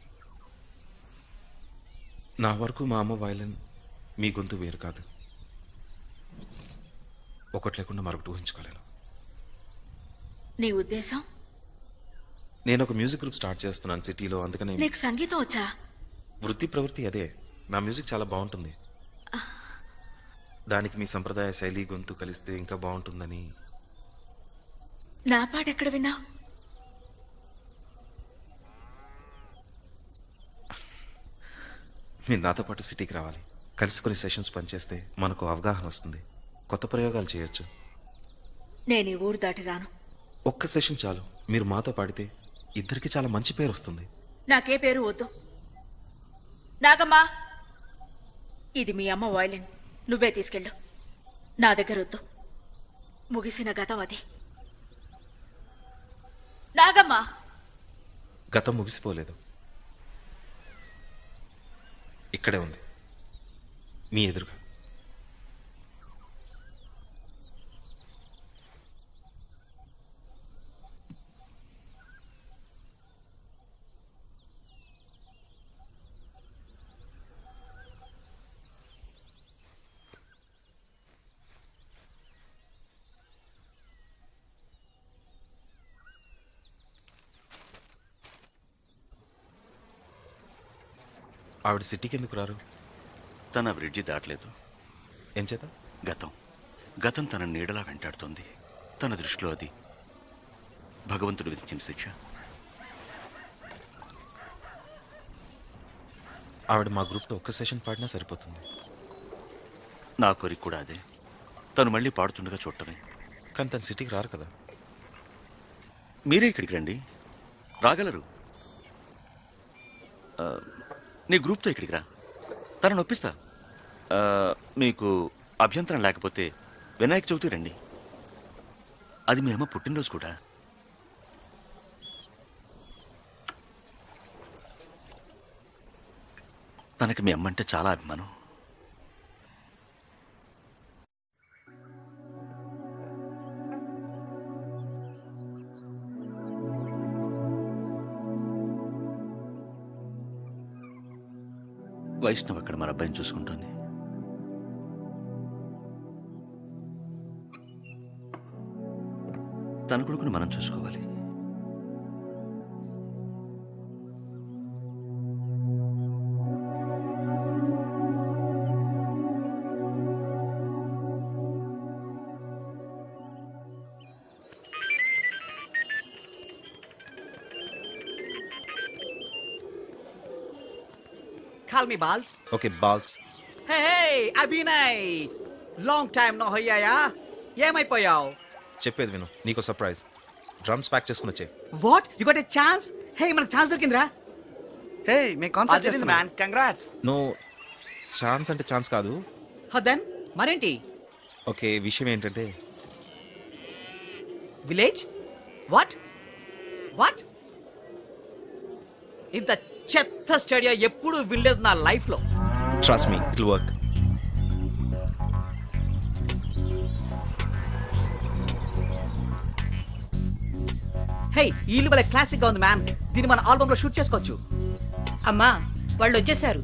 నా వరకు మా అమ్మ వైలెన్ మీ గొంతు వేరు కాదు ఒకటి లేకుండా మరొకటి ఊహించుకోలేను నీ ఉద్దేశం నేను ఒక మ్యూజిక్ గ్రూప్ స్టార్ట్ చేస్తున్నాను సిటీలో అందుకనే నీకు సంగీతం వచ్చా వృత్తి ప్రవృత్తి అదే నా మ్యూజిక్ చాలా బాగుంటుంది దానికి మీ సంప్రదాయ శైలి గొంతు కలిస్తే ఇంకా బాగుంటుందని నా పాట ఎక్కడ విన్నావు మీరు నాతో పాటు సిటీకి రావాలి కలిసి కొన్ని సెషన్స్ పనిచేస్తే మనకు అవగాహన వస్తుంది కొత్త ప్రయోగాలు చేయొచ్చు నేను ఈ ఊరు దాటి రాను ఒక్క సెషన్ చాలు మీరు మాతో పాడితే ఇద్దరికి చాలా మంచి పేరు వస్తుంది నాకే పేరు వద్దు నాగమ్మా ఇది మీ అమ్మ వాయిలిన్ నువ్వే తీసుకెళ్ళు నా దగ్గర వద్దు ముగిసిన గతం అది నాగమ్మా గతం ముగిసిపోలేదు ఇక్కడే ఉంది మీ ఎదురుగా ఆవిడ సిటీకి ఎందుకు రారు తన బ్రిడ్జి దాటలేదు ఏం చేత గతం గతం తన నీడలా వెంటాడుతోంది తన దృష్టిలో అది భగవంతుడు విధించిన శిక్ష ఆవిడ మా గ్రూప్తో ఒక్క సెషన్ పాడినా సరిపోతుంది నా కోరిక కూడా అదే తను మళ్ళీ పాడుతుండగా చూడటమే కానీ తన సిటీకి రారు కదా మీరే ఇక్కడికి రండి రాగలరు ఆ, నీ గ్రూప్తో ఇక్కడికి రా తనను ఒప్పిస్తా ఆ, మీకు అభ్యంతరం లేకపోతే వినాయక చవితి రండి అది మీ అమ్మ పుట్టినరోజు కూడా తనకి మీ అమ్మ అంటే చాలా అభిమానం వైష్ణవ్ అక్కడ మన అబ్బాయిని చూసుకుంటోంది తన కొడుకును మనం చూసుకోవాలి Call me Balls. Okay Balls Hey, hey, Abhinay long time no అయ్యాయా ఏమైపోయావు చెప్పేది విను నీకు సర్ప్రైజ్ డ్రమ్స్ ప్యాక్ చేసుకుని వచ్చే what you got a chance hey మనకు ఛాన్స్ దొరికిందిరా హే మేము concert man congrats no chance అంటే ఛాన్స్ కాదు దెన్ మరేంటి ఓకే విషయం ఏంటంటే విలేజ్ వాట్ వాట్ ఇంత చెత్త స్టేడియా ఎప్పుడు వినలేదు నా లైఫ్ లో trust me it work hey ఈ ఇల్లు భలే క్లాసిక్ గా ఉంది మ్యాన్ దీన్ని మన ఆల్బమ్ లో షూట్ చేసుకోవచ్చు అమ్మా వాళ్ళు వచ్చేసారు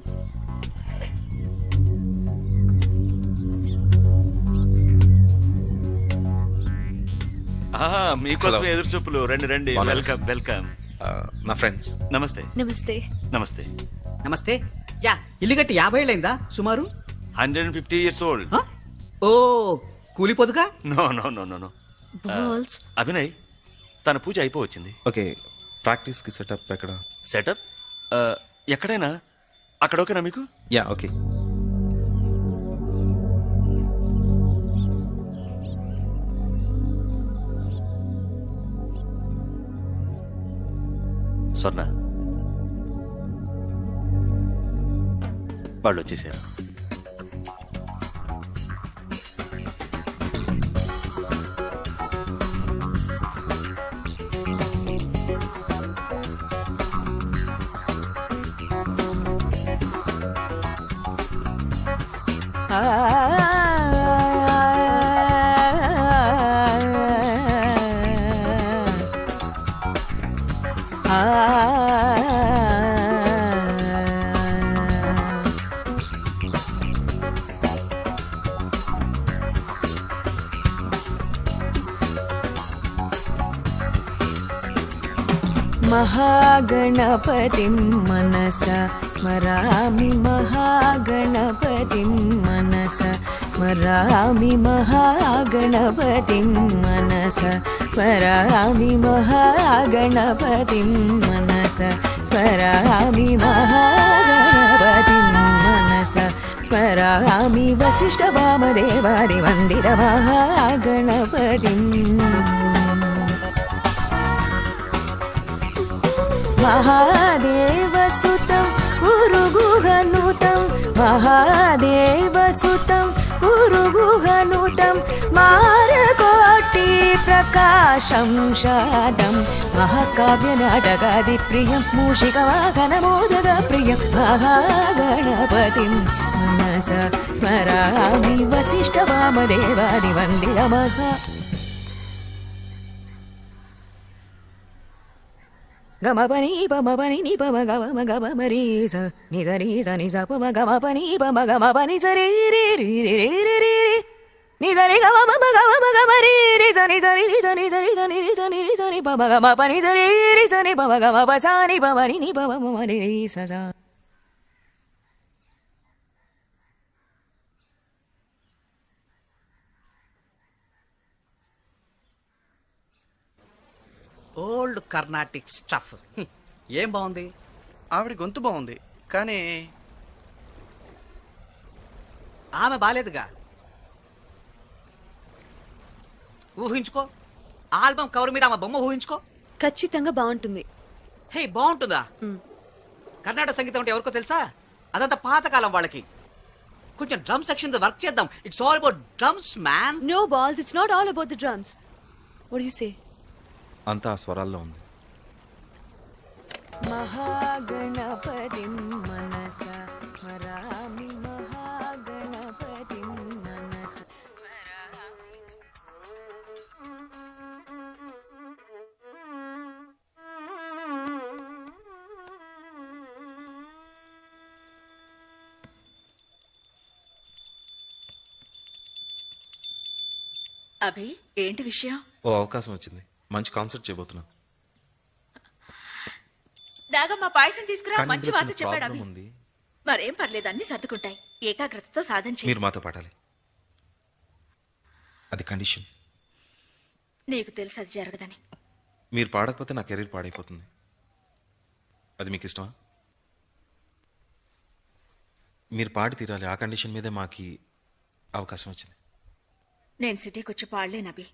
ఆహా, మీకోసమే Hello. ఎదురు చూపులు రండి రండి బాగున్నారా? వెల్కమ్ వెల్కమ్ నా ఫ్రెండ్స్ నమస్తే నమస్తే నమస్తే నమస్తే యా ఇల్లు కట్టి యాభై ఏళ్ళైందా సుమారు hundred and fifty years old oh కూలిపోదుగా no no no no no Balls. Abhinay తన పూజ అయిపోవచ్చింది ఓకే ప్రాక్టీస్కి సెటప్ ఎక్కడ సెటప్ ఎక్కడైనా అక్కడ ఓకేనా మీకు యా ఓకే స్వర్ణ వాళ్ళు వచ్చేసారు महागणपतिं मनसा स्मरामि महागणपतिं मनसा स्मरामि महागणपतिं मनसा स्मरामि महागणपतिं मनसा स्मरामि महागणपतिं मनसा स्मरामि वसिष्ठवामदेवादिवन्दितमहागणपतिम् महादेवसुतं उरुगुहनुतं महादेवसुतं उरुगुहनुतं मारकोटि प्रकाशं शादं महाकाव्यनाटकादिप्रियं मूषिकवाहनमोदकप्रियं महागणपतिं मनसा स्मरामि वसिष्ठवामदेवादिवन्दितमहा గమపని పమపని ని పమ గమ గమ మరి స ని స రి స ని స పమ గమ పని పమ గమ పని స రి రి రి రి రి రి రి రి ని స రి గమ పమ గమ మ గమ రి రి స ని స రి రి స ని స రి స ని రి స ని రి స ని పమ గమ పని స రి రి స ని పమ గమ ప స ని పమ ని ని పమ మ రి రి స స ఓల్డ్ కర్ణాటిక్ స్టఫ్ ఏం బాగుంది ఆవిడ గొంతు బాగుంది కానీ ఆమె బాలేదుగా ఊహించుకో ఆల్బమ్ కవర్ మీద ఆమె బొమ్మ ఊహించుకో ఖచ్చితంగా బాగుంటుంది హే బాగుంటుందా కర్ణాటక సంగీతం అంటే ఎవరికో తెలుసా అదంతా పాతకాలం వాళ్ళకి కొంచెం డ్రమ్ సెక్షన్ వర్క్ చేద్దాం it's all about drums man no Balls it's not all about the drums what you say అంతా ఆ స్వరాల్లో ఉంది महागणपतिं मनसा स्मरामि महागणपतिं मनसा అభి ఏంటి విషయం ఓ అవకాశం వచ్చింది మంచి కాన్సర్ట్ చేయబోతున్నాను నాగమ్మ పాయసం తీసుకురా కానీ మంచి ఇందులో వార్త చిన్న చెప్పాడు ప్రాబ్లం అభి ఉంది మరేం పర్లేదు అన్ని సర్దుకుంటాయి ఏకాగ్రతతో సాధన చేయి మీరు మాతో పాడాలి అది కండిషన్ నీకు తెలుసు అది జరగదని మీరు పాడకపోతే నా కెరీర్ పాడైపోతుంది అది మీకు ఇష్టమా మీరు పాడి తీరాలి ఆ కండిషన్ మీదే మాకి అవకాశం వచ్చింది నేను సిటీకి వచ్చి పాడలేను అభి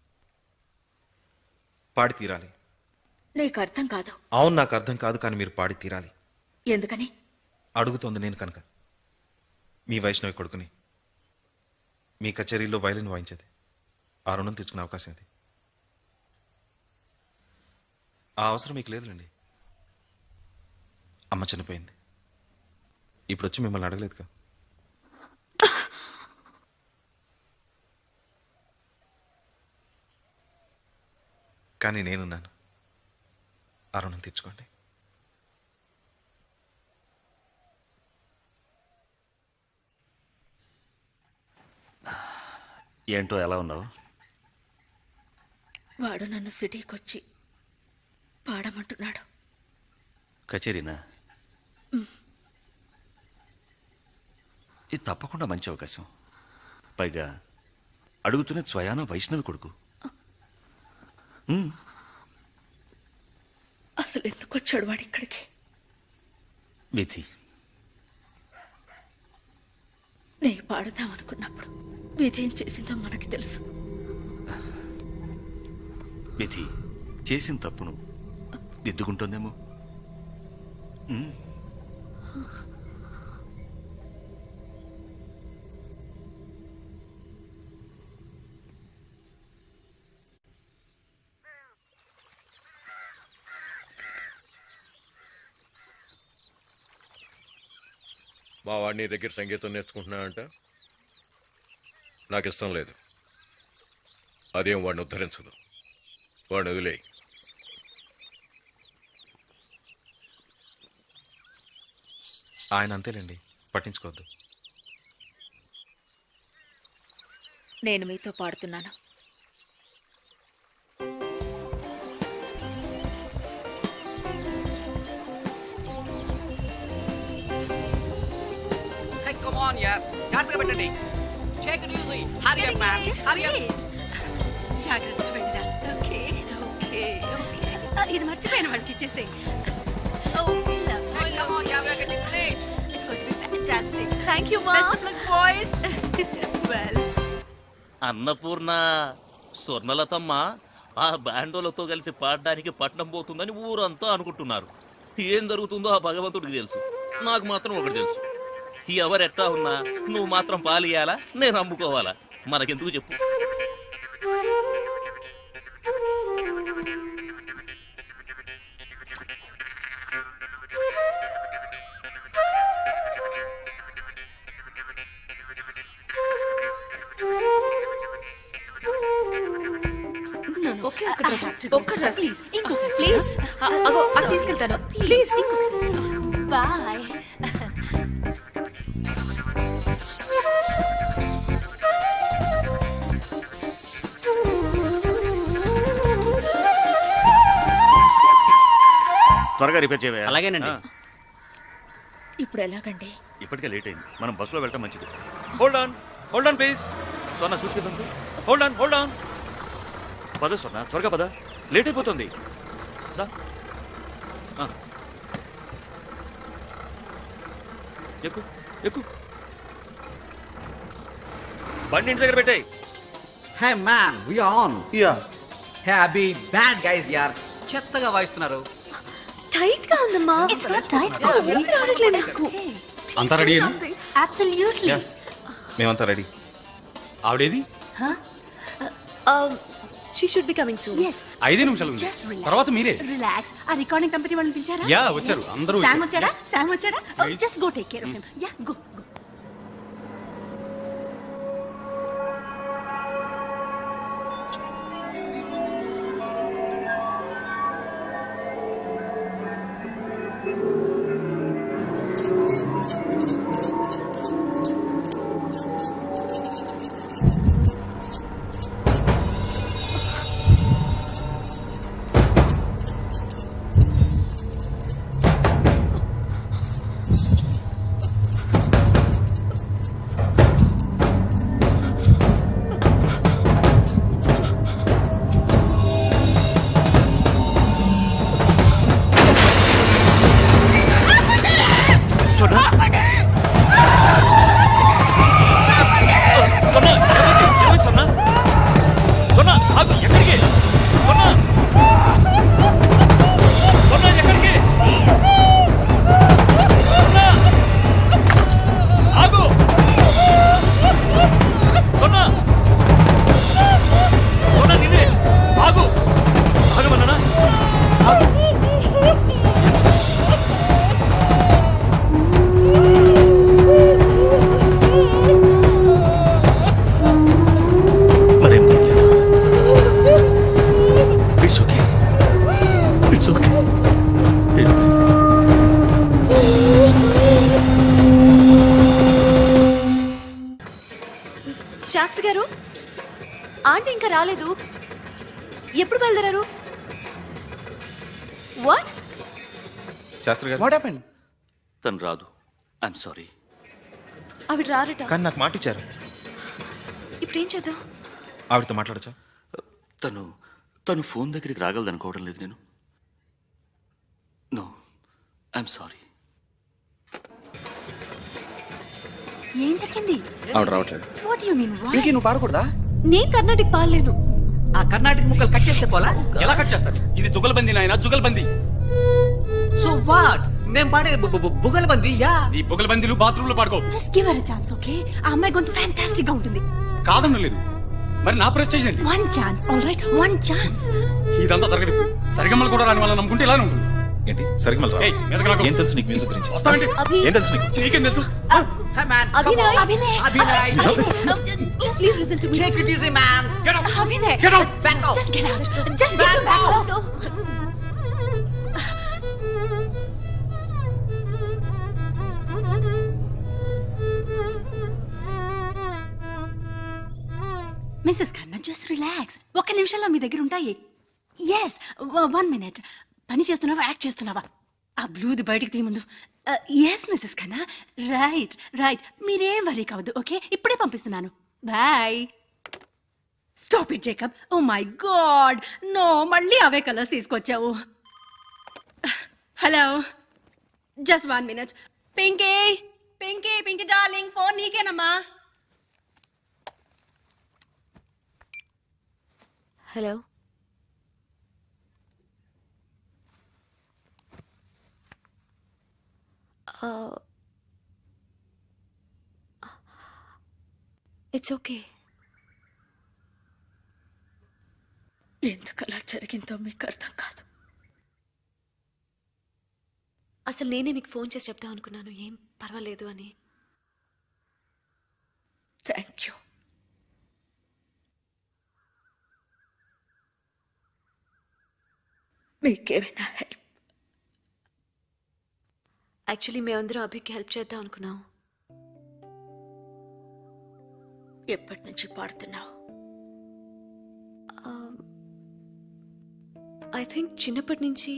పాడి తీరాలి నీకు అర్థం కాదు అవును నాకు అర్థం కాదు కానీ మీరు పాడి తీరాలి ఎందుకని అడుగుతోంది నేను కనుక మీ వైష్ణవి కొడుకుని మీ కచేరీలో వైలిన్ వాయించేది ఆ రుణం తెచ్చుకునే అవకాశం ఇది ఆ అవసరం మీకు లేదులేండి అమ్మ చనిపోయింది ఇప్పుడు వచ్చి మిమ్మల్ని అడగలేదుగా కానీ నేనున్నాను ఆ రుణం తీర్చుకోండి ఏంటో ఎలా ఉన్నావు వాడు నన్ను సిటీకి వచ్చి పాడమంటున్నాడు కచేరీనా మ్. ఇది తప్పకుండా మంచి అవకాశం పైగా అడుగుతున్న స్వయాన వైష్ణవి కొడుకు మ్, అసలు ఎందుకు వచ్చాడు వాడు ఇక్కడికి విధి నేను పాడదాం అనుకున్నప్పుడు విధేం చేసిందో మనకి తెలుసు విధి చేసిన తప్పును దిద్దుకుంటుందేమో మ్, మా వాడిని నీ దగ్గర సంగీతం నేర్చుకుంటున్నానంట నాకు ఇష్టం లేదు అదేం వాడిని ఉద్ధరించదు వాడిని వదిలేయి ఆయన అంతేలేండి పట్టించుకోవద్దు నేను మీతో పాడుతున్నాను Hey, come on, yeah. జాగ్రత్తగా పెట్టండి Take it easy. Hurry up, man. Hurry up. జాగ్రత్తగా వెళ్ళిరా ఓకే ఓకే ఓకే ఆ, ఇది మర్చిపోయిన వాళ్ళకి ఇచ్చేసే Come on, yeah, we're getting late. It's going to be fantastic. Thank you, Ma. Best of luck, boys. well. Annapurna స్వర్ణలతమ్మ ఆ బ్యాండోలతో కలిసి పాడడానికి పట్నం పోతుందని ఊరంతా అనుకుంటున్నారు ఏం జరుగుతుందో ఆ భగవంతుడికి తెలుసు నాకు మాత్రం ఒకటి తెలుసు ఎవరెట్టా ఉన్నా నువ్వు మాత్రం పాలియాలా నేను అమ్ముకోవాలా మనకెందుకు చెప్పు ఒకే ఒక డ్రెస్ ఒక్క డ్రెస్ ఇంకొక ప్లీజ్ అగో అది తీసుకెళ్తాను ప్లీజ్ బాయ్ త్వరగా రిపేర్ చేయవా అలాగేనండి. ఇప్పుడు ఎలాగండి ఇప్పటికే లేట్ అయింది మనం బస్సులో వెళ్ళటం మంచిది hold on hold on please Swarna suitcase అంకు హోల్డ్ ఆన్ హోల్డ్ ఆన్ పద స్వర్ణ త్వరగా పద లేట్ అయిపోతుంది దా. ఆ. ఎక్కు ఎక్కు బండి ఇంటి దగ్గర పెట్టాయి hey man we on ya hey Abhi bad guys యార్ చెత్తగా వాయిస్తున్నారు టైట్ గా ఉందమ్మా It's not tight గా ఉంది. ఊపిరి ఆడట్లేదు నాకు అంతా రెడీ Absolutely. మేమంతా రెడీ ఆవిడేది she should be coming soon Yes. ఐదే నిమిషాలు ఉంది Just relax. తర్వాత మీరే రిలాక్స్ ఆ రికార్డింగ్ కంపెనీ వాళ్ళని పిలిచారా యా, వచ్చారు. అందరూ శామ్ వచ్చారు. వచ్చాడా శామ్ వచ్చాడా just go take care of him ya go go Shastri గారు ఆంటీ ఇంకా రాలేదు ఎప్పుడు బయలుదేరారు వాట్ శాస్త్రి గారు వాట్ హ్యాపెండ్ తను రాదు ఐఎమ్ సారీ ఆవిడ రారట కానీ నాకు మాట ఇచ్చారు ఇప్పుడు ఏం చేద్దాం ఆవిడతో మాట్లాడచ్చా తను తను ఫోన్ దగ్గరికి రాగలదనుకోవడం లేదు నేను నో ఐఎమ్ సారీ ఏం జరిగింది ఆవిడ రావట్లేదు వాట్ యు మీన్ ఇంకే నువ్వు పాడకూడదా నేను కర్ణాటక పాడలేను ఆ కర్ణాటక ముక్కలు కట్ చేస్తే పోలా ఎలా కట్ చేస్తారు ఇది జుగల్బందీ నాయన జుగల్బందీ సో వాట్ మేం పాడే బుగలబంది యా ఈ బుగల్బందీలు బాత్రూమ్ లో పాడుకో just give her chance okay ఆ అమ్మాయి గొంతు ఫ్యాంటాస్టిక్ గా ఉంటుంది కాదన్న లేదు మరి నా ప్రెస్టేజ్ ఏంటి one chance all right one chance ఇదంతా జరగదు సరిగమ్మలు కూడా రాని వాళ్ళని నమ్ముకుంటే ఇలానే ఉంటుంది ఏంటి సరిగ్గా ఏయ్, మీదకి రాకు. ఏం తెలుసు నీకు మ్యూజిక్ గురించి వస్తావేంటి? ఏం తెలుసు నీకు నీకేం తెలుసు Abhinay Abhinay Abhinay Just please listen to me. Take it easy, man. Get out. Abhinay Get out. Back off. Just get out. Just get Back back. off. Let's go. Mrs Khanna just relax ఒక్క నిమిషంలో మీ దగ్గర ఉంటాయి ఎస్ వన్ మినిట్ పని చేస్తున్నావా act చేస్తున్నావా ఆ బ్లూది బయటికి తీ ముందు yes Mrs Khanna right right మీరేం వరీ కావద్దు ఓకే ఇప్పుడే పంపిస్తున్నాను bye stop it Jacob oh my god no మళ్ళీ అవే కలర్స్ తీసుకొచ్చావు hello just one minute Pinky Pinky Pinky darling phone నీకేనమ్మా హలో ఇట్స్ ఓకే ఎందుకు అలా జరిగిందో మీకు అర్థం కాదు అసలు నేనే మీకు ఫోన్ చేసి చెప్దాం అనుకున్నాను ఏం పర్వాలేదు అని థ్యాంక్ యూ మీకేమైనా హెల్ప్ యాక్చువల్లీ మేమందరం అభికి హెల్ప్ చేద్దాం అనుకున్నాం ఎప్పటి నుంచి పాడుతున్నావు ఐ థింక్ చిన్నప్పటి నుంచి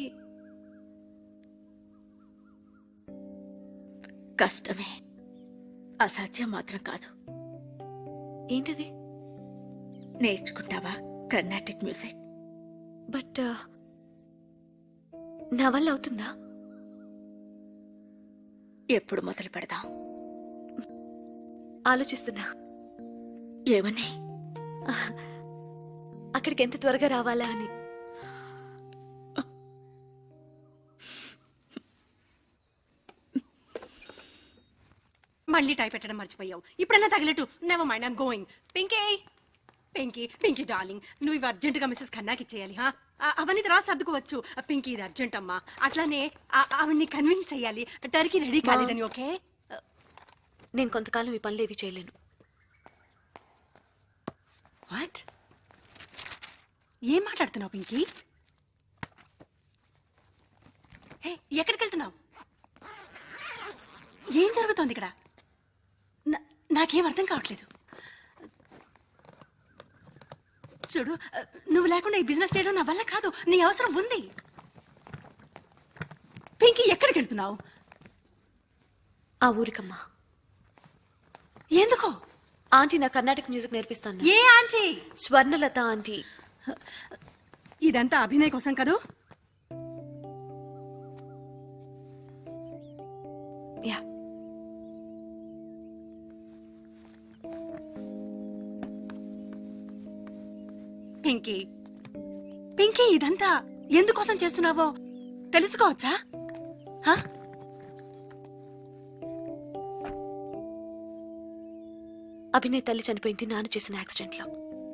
కష్టమే అసాధ్యం మాత్రం కాదు ఏంటది నేర్చుకుంటావా కర్ణాటిక్ మ్యూజిక్ బట్ నా వల్ల అవుతుందా ఎప్పుడు మొదలు పెడదాం ఆలోచిస్తున్నా ఏమని అక్కడికి ఎంత త్వరగా రావాలా అని మళ్ళీ టై పెట్టడం మర్చిపోయావు ఇప్పుడన్నా తగిలట్టు never mind I'm going Pinky Pinky Pinky darling నువ్వు ఇవి అర్జెంటుగా మిస్సెస్ ఖన్నాకి ఇచ్చేయాలి హా ఆ, అవన్నీ తర్వాత సర్దుకోవచ్చు ఆ, పింకీ ఇది అర్జెంట్ అమ్మా అట్లానే ఆ- ఆవిడ్ని కన్విన్స్ చేయాలి టర్కీ రెడీ కాలేదని ఓకే నేను కొంతకాలం ఈ పనులు ఏవి చేయలేను వాట్ ఏం మాట్లాడుతున్నావు పింకీ హే ఎక్కడికి వెళ్తున్నావు ఏం జరుగుతోంది ఇక్కడ నా- నాకేం అర్థం కావట్లేదు చూడు నువ్వు లేకుండా ఈ బిజినెస్ చేయడం నా వల్ల కాదు నీ అవసరం ఉంది పింకీ ఎక్కడికి వెళ్తున్నావు ఆ ఊరికమ్మా ఎందుకో ఆంటీ నా కర్ణాటక మ్యూజిక్ నేర్పిస్తాను ఏ ఆంటీ స్వర్ణలత ఆంటీ ఇదంతా అభినయ్ కోసం కదూ యా పింకీ పింకీ ఇదంతా ఎందుకోసం చేస్తున్నావో తెలుసుకోవచ్చా హా? అభినయ్ తల్లి చనిపోయింది నాన్న చేసిన యాక్సిడెంట్లో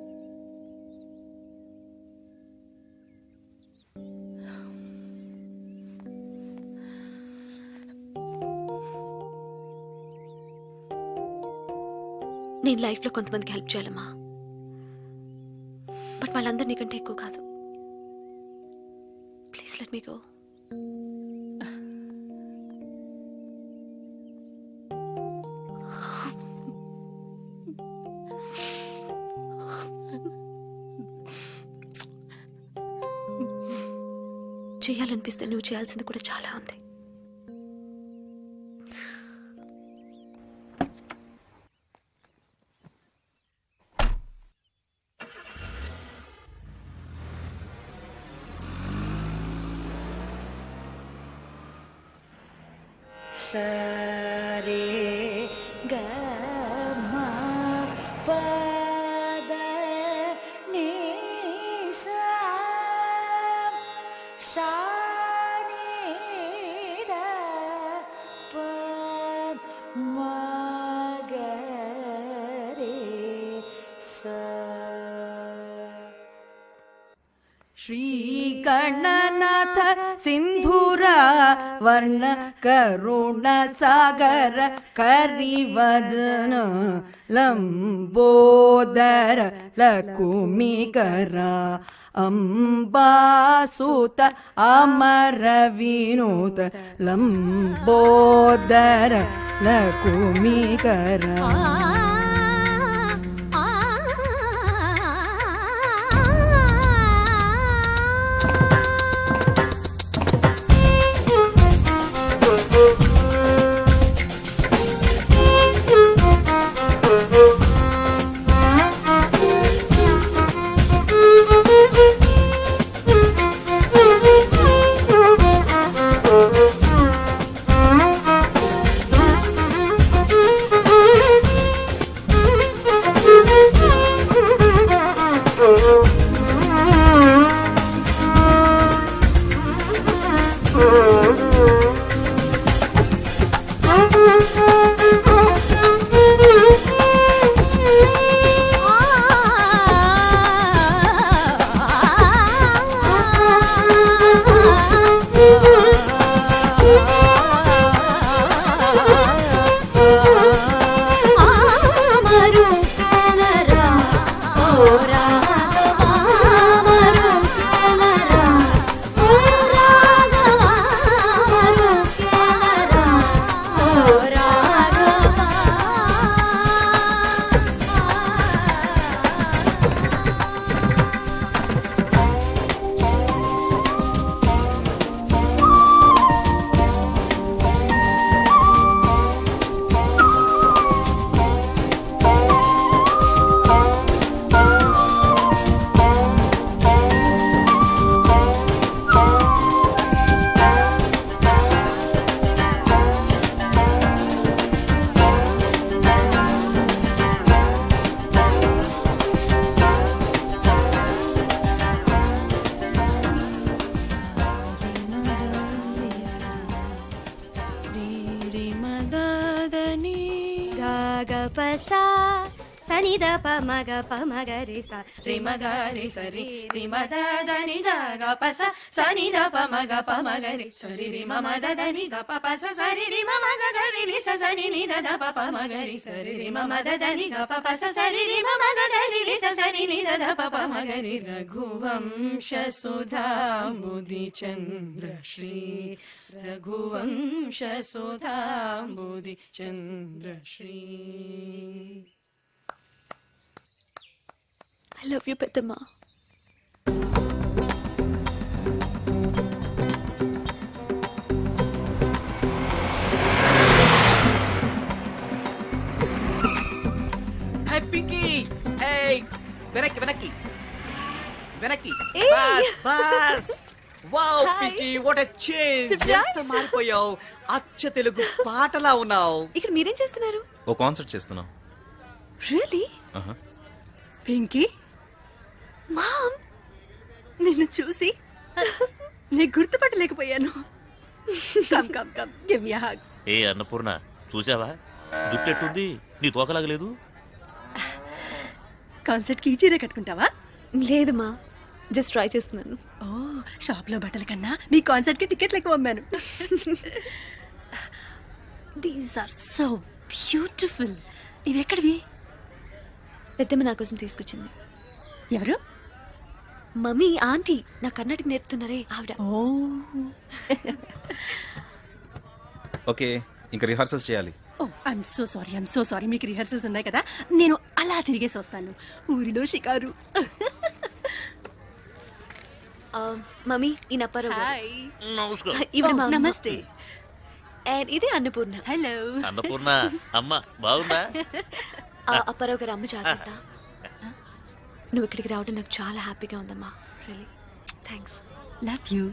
నేను లైఫ్లో కొంతమందికి హెల్ప్ చేయాలమ్మా బట్ వాళ్ళందరూ నీకంటే ఎక్కువ కాదు ప్లీజ్ లెట్ మీ గో చేయాలనిపిస్తే నువ్వు చేయాల్సింది కూడా చాలా ఉంది సరే గ మ పద ని సా సా ని ద ప మ గ రే సా श्रीगणनाथ सिन्धुरा वर्ण करुण सागर करिवदन लम्बोदर लकुमिकरा अम्बासुत अमर विनोद लम्बोदर लकुमिकरा పసా సని ద ప మగ ప మగ రి స రి మగ రి స రి రి మ ద ద ని ద గ ప స సని ద ప మగ ప మగ రి స రి రి మ మ ద ద ని గ ప ప స స రి రి మ మ గ గ రి రి స స ని ని ద ద ప ప మగ రి స రి రి మ మ ద ద ని గ ప ప స స రి రి మ మ గ గ రి రి స స ని ని ద ద ప ప మగ రి రఘువంశ సుధా ముది చంద్ర శ్రీ రఘువంశ సుధా ముది చంద్ర శ్రీ ఐ లవ్ యూ పెద్దమ్మా హై పింకీ హే వెనక్కి వెనక్కి వెనక్కి Hey. బస్ బస్ wow Hi. Pinky what a change Surprise. ఎంత మారిపోయావు అచ్చ తెలుగు పాటలా ఉన్నావు ఇక్కడ మీరేం చేస్తున్నారు ఓ కాన్సర్ట్ చేస్తున్నాం రియలీ ఆహా. పింకీ మామ్ నిన్ను చూసి నేను గుర్తుపట్టలేకపోయాను come come come give me hug ఏ అన్నపూర్ణ చూసావా జుట్టెట్టుంది నీ తోకలాగలేదు కాన్సర్ట్కి ఈ చీర కట్టుకుంటావా లేదు మా జస్ట్ ట్రై చేస్తున్నాను ఓ షాప్లో బట్టల కన్నా మీ కాన్సర్ట్కి టికెట్లు ఎక్కువ అమ్మాను దీస్ ఆర్ సో బ్యూటిఫుల్ ఇవి ఎక్కడివి పెద్దమ్మ నా కోసం తీసుకొచ్చింది ఎవరు మమ్మీ ఆంటీ నా కర్ణాటక నేర్పుతున్నారే ఆవిడ ఓ ఓకే ఇంకా రిహార్సల్స్ చేయాలి oh I'm so sorry I'm so sorry మీకు రిహర్సల్స్ ఉన్నాయి కదా నేను అలా తిరిగేసి వస్తాను ఊరిలో షికారు మమ్మీ ఈయన అప్పారావు గారు. నమస్కారం. ఈవిడ మా Oh, అమ్మ. నమస్తే. And ఇదే అన్నపూర్ణ హలో అన్నపూర్ణ అమ్మ బాగుందా అప్పారావు గారు అమ్మ జాగ్రత్త నువ్వు ఇక్కడికి రావడం నాకు చాలా హ్యాపీగా ఉందమ్మా రియలీ థ్యాంక్స్ లవ్ యూ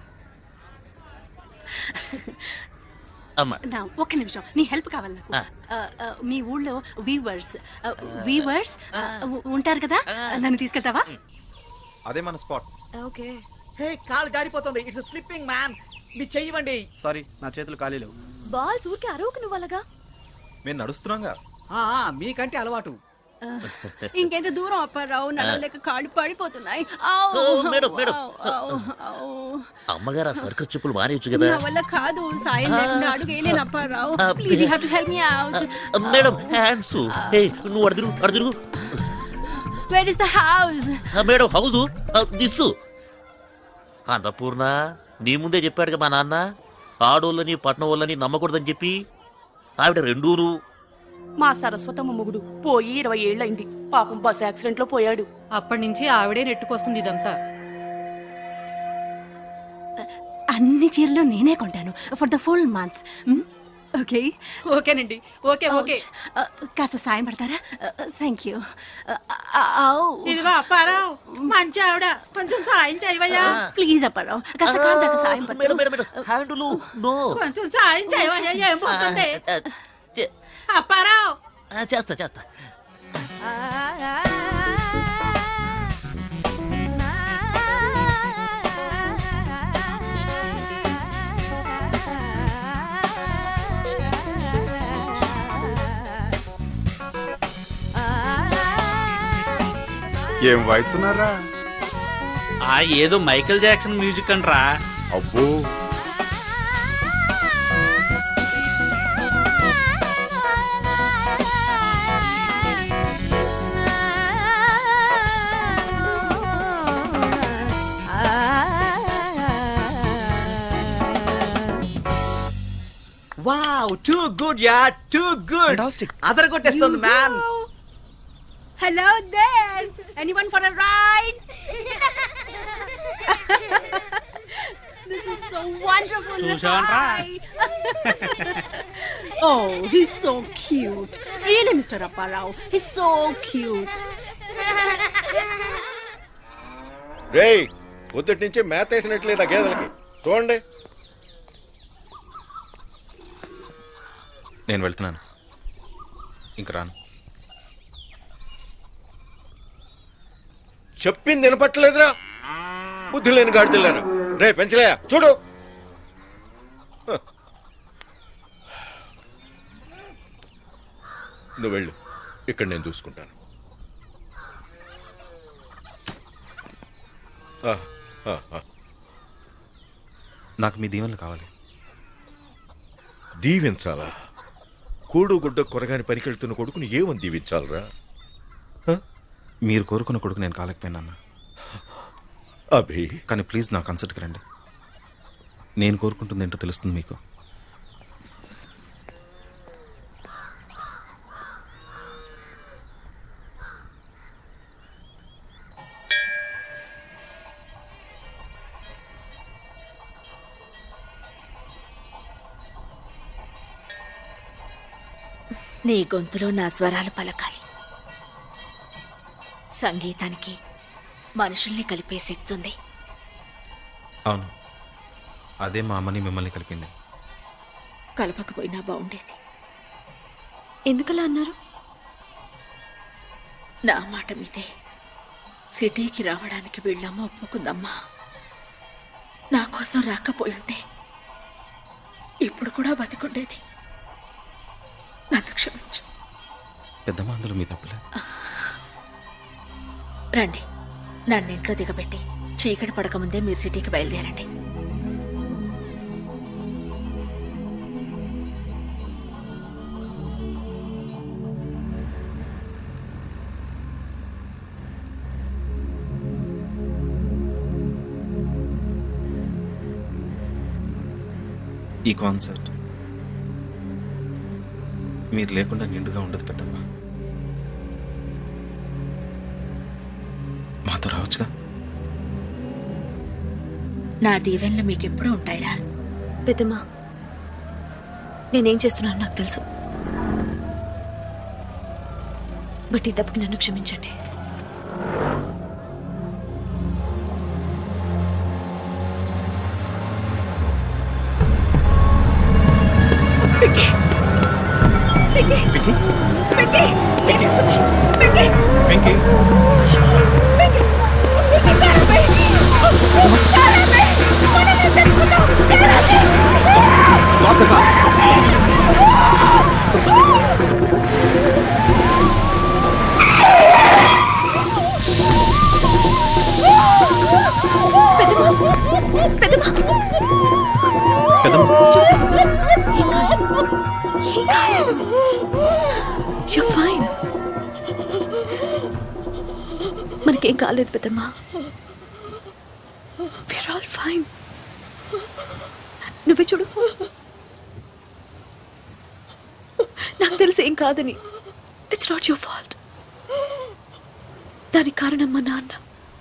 అమ్మ నా ఒక్క నిమిషం నీ హెల్ప్ కావాలి నాకు ఆ. ఆ, ఆ, మీ ఊళ్ళో వీవర్స్ వీవర్స్ ఉంటారు కదా నన్ను తీసుకెళ్తావా అదే మన స్పాట్ ఓకే హే కాలు జారిపోతుంది ఇట్స్ స్లిప్పింగ్ మ్యాన్ మీ చెయ్యండి సారీ నా చేతులు ఖాళీ లేవు బాల్స్ ఊరికే అరవకు నువ్వు అలాగా మేము నడుస్తున్నాగా మీకంటే అలవాటు ఇంకెంత దూరం అప్పారావు నడవలేక కాళ్ళు పడిపోతున్నాయి ఓ, మేడం, మేడం. అమ్మగారు ఆ సర్కస్ చెప్పులు మానేయచ్చు కదా నా వల్ల కాదు సాయం లేకుండా అడుగు వేయలేను అప్పారావు ఆ, please you have to help me out ఆ, మేడం హ్యాండ్స్ ఏ నువ్వు అడుగురు అడుగురు where is the house madam హౌదు దిస్సు అన్నపూర్ణ నీ ముందే చెప్పాడుగా మా నాన్న ఆడోళ్ళని పట్నం వాళ్ళని నమ్మకూడదని చెప్పి ఆవిడ రెండూను మా సరస్వతమ్మ మొగుడు పోయి ఇరవై ఏళ్ళైంది పాపం బస్ యాక్సిడెంట్ లో పోయాడు అప్పటి నుంచి ఆవిడే నెట్టుకొస్తుంది ఇదంతా అన్ని చీరలు నేనే కొంటాను for the full month okay ఓకేనండి ఓకే ఓకే కాస్త సాయం పడతారా థ్యాంక్ యూ ఇదిగో అప్పారావు మంచి ఆవిడ కొంచెం సాయం చేయవయ్యా ప్లీజ్ అప్పారావు కాస్త కాదు దాకా సాయం పట్టు హ్యాండులు నో కొంచెం సాయం చేయవయ్యా ఏం పోతుంది అప్పారావు చేస్తా చేస్తా ఏం వాయిస్తున్నారా ఆ ఏదో మైకేల్ జాక్సన్ మ్యూజిక్ అంటరా అబ్బో wow too good ya too good అదర్ కొట్టేస్తుంది man hello there anyone for a ride This is so wonderful. Look చూసావంట్రా? oh, he's so cute. Really, Mr. Apparao. He's so cute. రేయ్ పొద్దుటి నుంచి మేత వేసినట్లేదు ఆ గేదెలకి చూడండి నేను వెళ్తున్నాను ఇంక రాను చెప్పింది వినపట్టలేదురా బుద్ధి లేని గాడిదెళ్ళారు రే పెంచలేయా చూడు హ. నువ్వు వెళ్ళు ఇక్కడ నేను చూసుకుంటాను ఆ, ఆ, ఆ. నాకు మీ దీవెనలు కావాలి దీవించాలా కూడు గుడ్డ కొరగాని పనికెళ్తున్న కొడుకుని ఏమని దీవించాలరా మీరు కోరుకున్న కొడుకు నేను కాలేకపోయినా అన్న అభి కానీ ప్లీజ్ నా కన్సర్ట్కి రండి నేను కోరుకుంటుంది ఏంటో తెలుస్తుంది మీకు నీ గొంతులో నా స్వరాలు పలకాలి సంగీతానికి మనుషుల్ని కలిపే శక్తి ఉంది అవును అదే మా అమ్మని మిమ్మల్ని కలిపింది కలపకపోయినా బాగుండేది ఎందుకలా అన్నారు నా మాట మీదే సిటీకి రావడానికి వీళ్ళమ్మ ఒప్పుకుందమ్మా నా కోసం రాకపోయి ఉంటే ఇప్పుడు కూడా బతికుండేది నన్ను క్షమించు పెద్దమ్మ అందులో మీ తప్పులేదు రండి నన్ను ఇంట్లో దిగబెట్టి చీకటి పడకముందే మీరు సిటీకి బయలుదేరండి ఈ కాన్సర్ట్ మీరు లేకుండా నిండుగా ఉండదు పెద్దమ్మ మాతో రావచ్చుగా నా దీవెనలు మీకు ఎప్పుడూ ఉంటాయిరా పెద్దమ్మా నేనేం చేస్తున్నాను నాకు తెలుసు బట్ ఈ తప్పుకి నన్ను క్షమించండి Venky stop the car you fine మనకేం కాలేదు పెద్దమ్మా వీఆర్ ఆల్ ఫైన్ నువ్వే చూడు నాకు తెలిసి ఏం కాదని ఇట్స్ నాట్ యువర్ ఫాల్ట్ దానికి కారణం మా నాన్న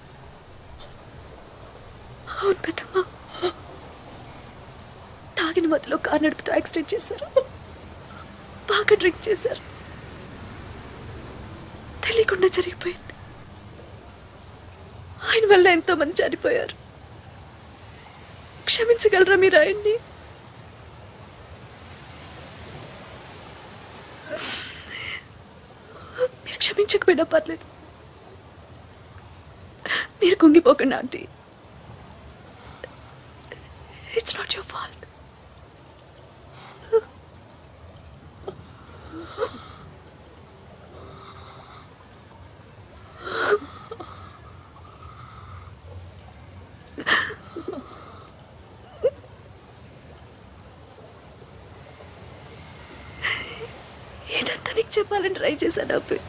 అవును పెద్దమ్మా తాగిన మధ్యలో కారు నడుపుతూ యాక్సిడెంట్ చేశారు బాగా డ్రింక్ చేశారు తెలియకుండా జరిగిపోయింది ఆయన వల్ల ఎంతో మంది చనిపోయారు క్షమించగలరా మీరు ఆయన్ని మీరు క్షమించకపోయినా పర్లేదు మీరు కుంగిపోకండి aunty it's not your fault ఇదంతా నీకు చెప్పాలని ట్రై చేశాను అప్పుడు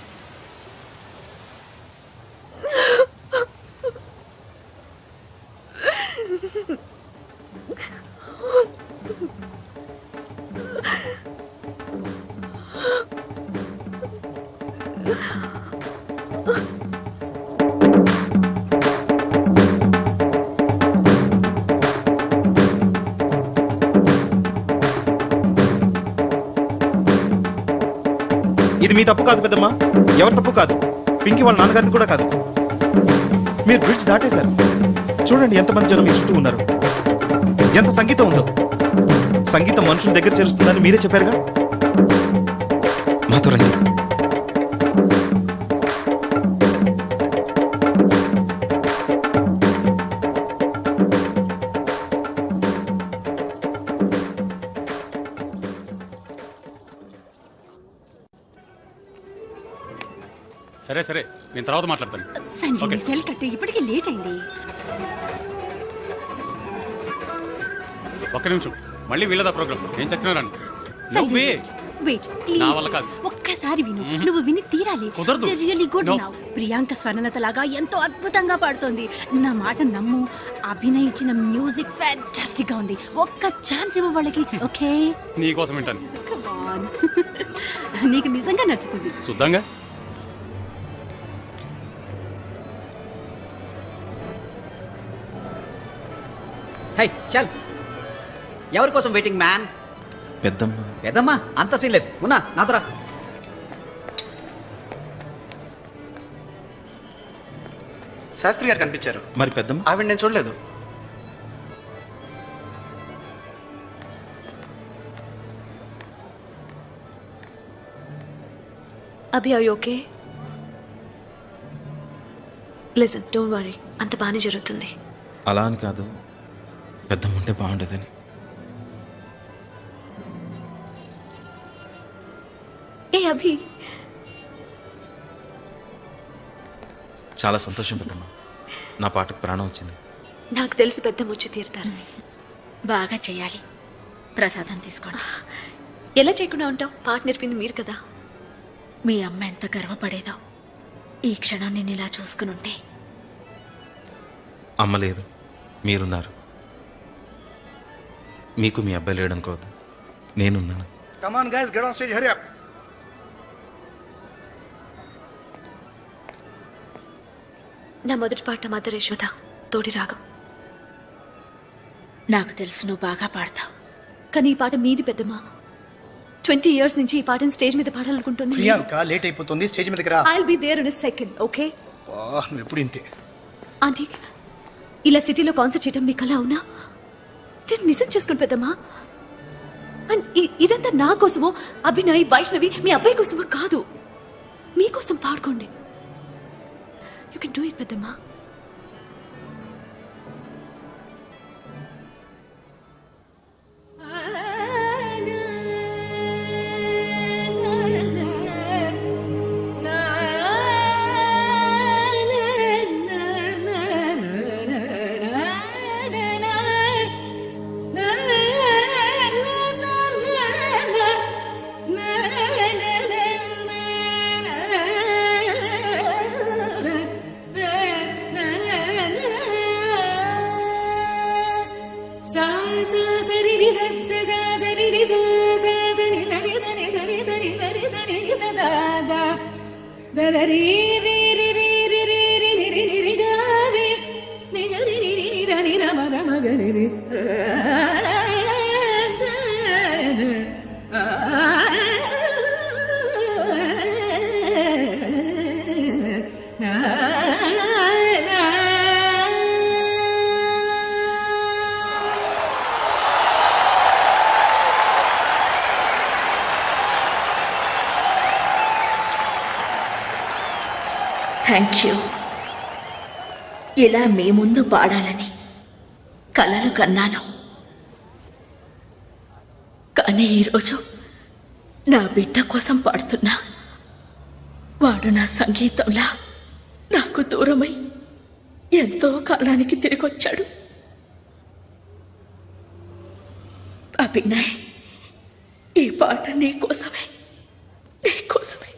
ఇది మీ తప్పు కాదు పెద్దమ్మా ఎవరి తప్పు కాదు పింకి వాళ్ళ నాన్నగారిది కూడా కాదు మీరు బ్రిడ్జ్ దాటేశారు చూడండి ఎంతమంది జనం మీ చుట్టూ ఉన్నారు ఎంత సంగీతం ఉందో సంగీతం మనుషుల దగ్గర చేరుస్తుందని మీరే చెప్పారుగా మాతో రండి సరే సరే నేను తర్వాత మాట్లాడతాను సంజయ్ ఓకే. సెల్ కట్టే ఇప్పటికి లేట్ అయింది ఒక్క నిమిషం మళ్ళీ వీళ్ళదా ప్రోగ్రామ్ నేను చచ్చినారాను సంజయ్ వెయిట్ నా వల్ల ప్లీజ్ కాదు. ఒక్కసారి విను మ్మ్. నువ్వు విని తీరాలి కుదరదు. Really good No. Now Priyanka Swarnalatha లాగా ఎంతో అద్భుతంగా పాడుతోంది నా మాట నమ్ము అభినయ్ ఇచ్చిన మ్యూజిక్ ఫ్యాంటాస్టిక్ గా ఉంది ఒక్క ఛాన్స్ ఇవ్వ వాళ్ళకి ఓకే నీ కోసం వింటాను నీకు నిజంగా నచ్చుతుంది చూద్దాంగా హై చల్ ఎవరి కోసం వెయిటింగ్ మ్యాన్ పెద్దమ్మ పెద్దమ్మా అంత సీన్ లేదు ఉన్నా నాతోరా శాస్త్రి గారు కనిపించారు మరి పెద్దమ్మ ఆవిడ నేను చూడలేదు అభి అవి ఓకే లిసన్ డోంట్ వరీ అంత బాగానే జరుగుతుంది అలా అని కాదు పెద్దమ్మ ఉంటే బాగుండేదని ఏ అభి చాలా సంతోషం పెద్దమ్మ నా పాటకు ప్రాణం వచ్చింది నాకు తెలిసి పెద్ద ముచ్చి తీరుతారు బాగా చేయాలి ప్రసాదం తీసుకోండి ఎలా చేయకుండా ఉంటావు పాట నేర్పింది మీరు కదా మీ అమ్మ ఎంత గర్వపడేదో ఈ క్షణం నేను ఇలా చూసుకుని ఉంటే అమ్మ లేదు మీరున్నారు మీకు మీ అబ్బాయి లేడనుకోవద్దు నేనున్నాను Come on, guys, get on stage, hurry up. నా మొదటి పాట మదర్ యశోద తోడి రాగం నాకు తెలుసు నువ్వు బాగా పాడతావు కానీ ఈ పాట మీది పెద్దమ్మా ట్వంటీ ఇయర్స్ నుంచి ఈ పాటను స్టేజ్ మీద పాడాలనుకుంటుంది ప్రియాంక లేట్ అయిపోతుంది స్టేజ్ మీదకి రా I'll be there in second okay వా, నువ్వు ఎప్పుడు ఇంతే ఆంటీ ఇలా సిటీలో కాన్సర్ట్ చేయడం మీకు అలా అవునా దీన్ని నిజం చేసుకోండి పెద్దమ్మా అండ్ ఇ- ఇదంతా నా కోసమో అభినయ్ వైష్ణవి మీ అబ్బాయి కోసమో కాదు మీకోసం పాడుకోండి యూ కెన్ డూ ఇట్ పెద్దమ్మా sa sa sa ri ri sa sa sa sa ri ri sa sa sa ni sa ri sa ni sa ri sa ni sa ri sa ni ri sa da da da da ri ri ri ri ri ri ri ri ri ri ri ga ri ni ga ri ri ri ri da ni da ma da ma ga ri ri thank you ఇలా మీ ముందు పాడాలని కలలు కన్నాను కానీ ఈరోజు నా బిడ్డ కోసం పాడుతున్నా వాడు నా సంగీతంలా నాకు దూరమై ఎంతో కాలానికి తిరిగొచ్చాడు అభినయ్ ఈ పాట నీ కోసమే నీ కోసమే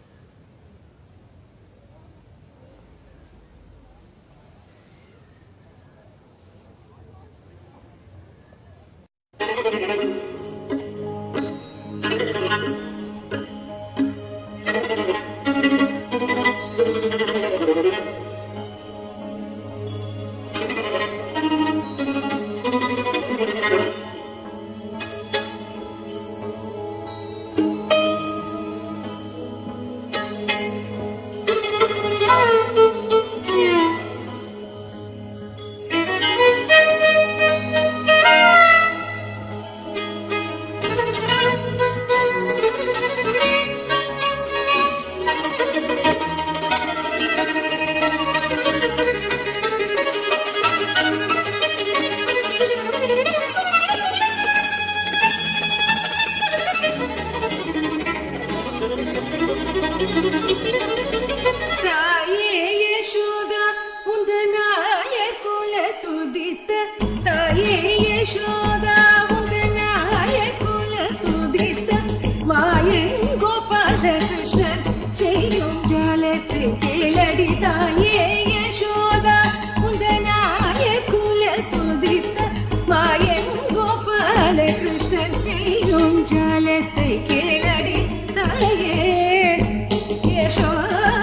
தாயே யசோதா உந்தனாய குல துதித்த தாயே யசோதா உந்தனாய குல துதித்த மாயன் கோபால கிருஷ்ணன் செய்யும் ஜாலத்தை கேளடி தாயே யசோதா உந்தனாய குல துதித்த மாயன் கோபால கிருஷ்ணன் செய்யும் ஜாலத்தை கேளடி தாயே யசோதா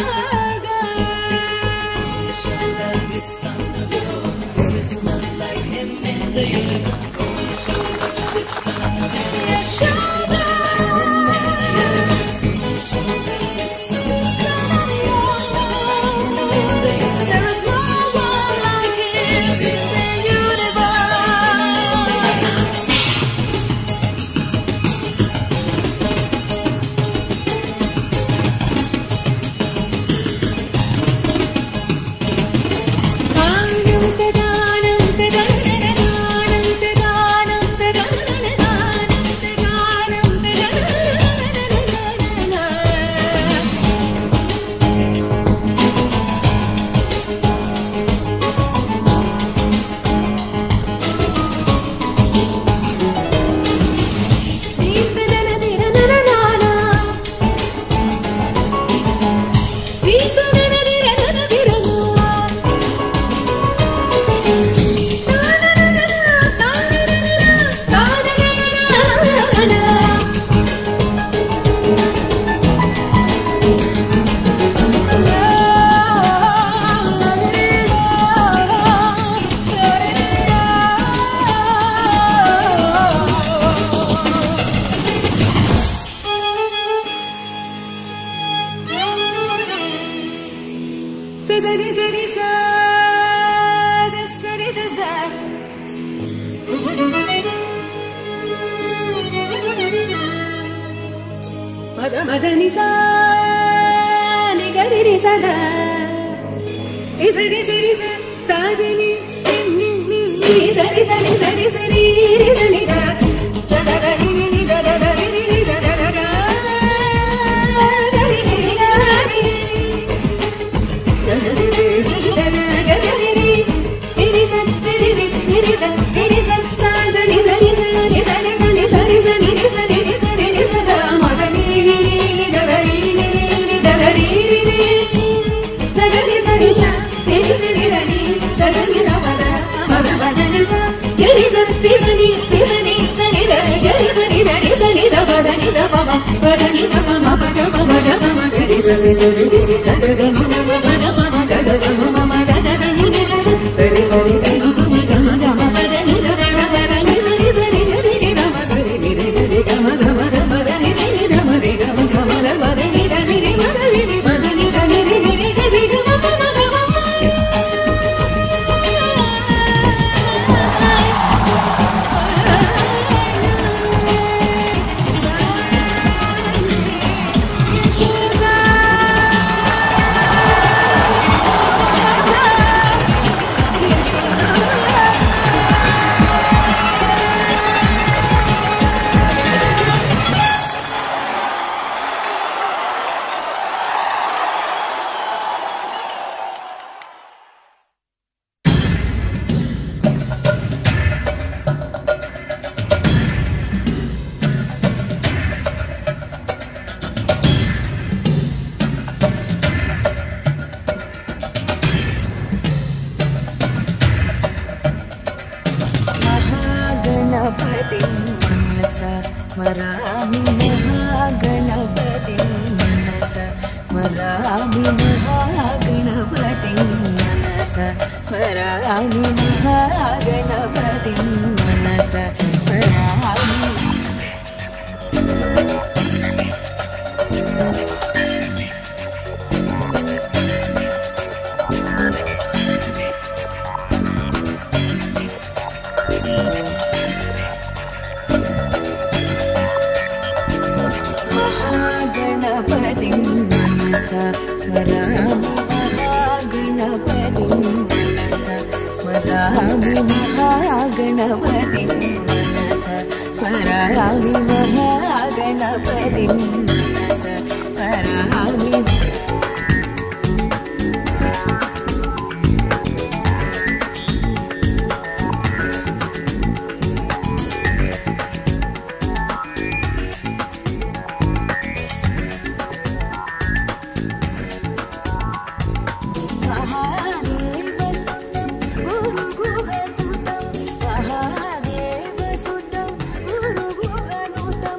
దానం తదానం తదననదానం తదానం తదననదానం తదానం మదని సా నిగరి రి సదా ఇసరి సరి స సాజని ని ని ని సరి సరి సరి సరి రి సని దా ద ద ద రి రి రి ద ద ద రి రి రి ద ద ద ద ద రి రి రి ద రి ద ద రి రి ద ద గ ద రి రి రి రి స రి రి రి రి రి ద రి రి స సా జ ని స ని స ని స ని స ని స రి స ని రి స ని రి స ని రి స ద మ ద ని రి రి రి ద ద రి రి రి రి ద ద రి రి రి స ద ని స ని స ని రి స ని ర ని ద ద ని ద మ ద మ ద మ ద ని స రి రి స రి స ని రి స ని స ని ద రి రి స ని ద రి స ని ద మ ద ని ద మ మ మ ద ని ద మ మ మ ద మ మ ద మ మ ద రి స సి స రి రి రి ద ద ద మ మ మ మ ద మ మ ద ద ద మ మ మ ద ద ద ని ని ద స స రి స రి ద మ మ మ ద మ ద మ మ ద ని ద మ ద మ ద ని స రి స రి ద రి రి ద మ ద రి రి రి ద రి గ మ ద మ ద మ ద ని రి రి ద మ రి గ మ గ మ ద మ ద ని ద ని రి మ ద రి రి మ ద ని ద ని రి రి రి ద రి గ మ మ మ ద మ మ महागणपतिं मनसा स्मरामि महागणपतिं मनसा स्मरामि महागणपतिं मनसा स्मरामि महागणपतिं मनसा स्मरामि महागणपतिं मनसा स्मरामि महागणपतिं मनसा स्मरामि महागणपतिं मनसा स्मरामि महागणपतिं मनसा स्मरामि महादेवसुतं गुरुगुहनुतं महादेवसुतं गुरुगुहनुतं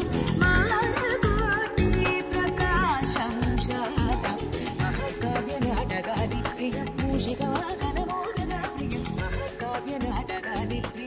मारकोटिप्रकाशं शातं महकाव्यनाटकादिप्रियं मूषिकागणमोदकप्रियं महकाव्यनाटकादिप्रियं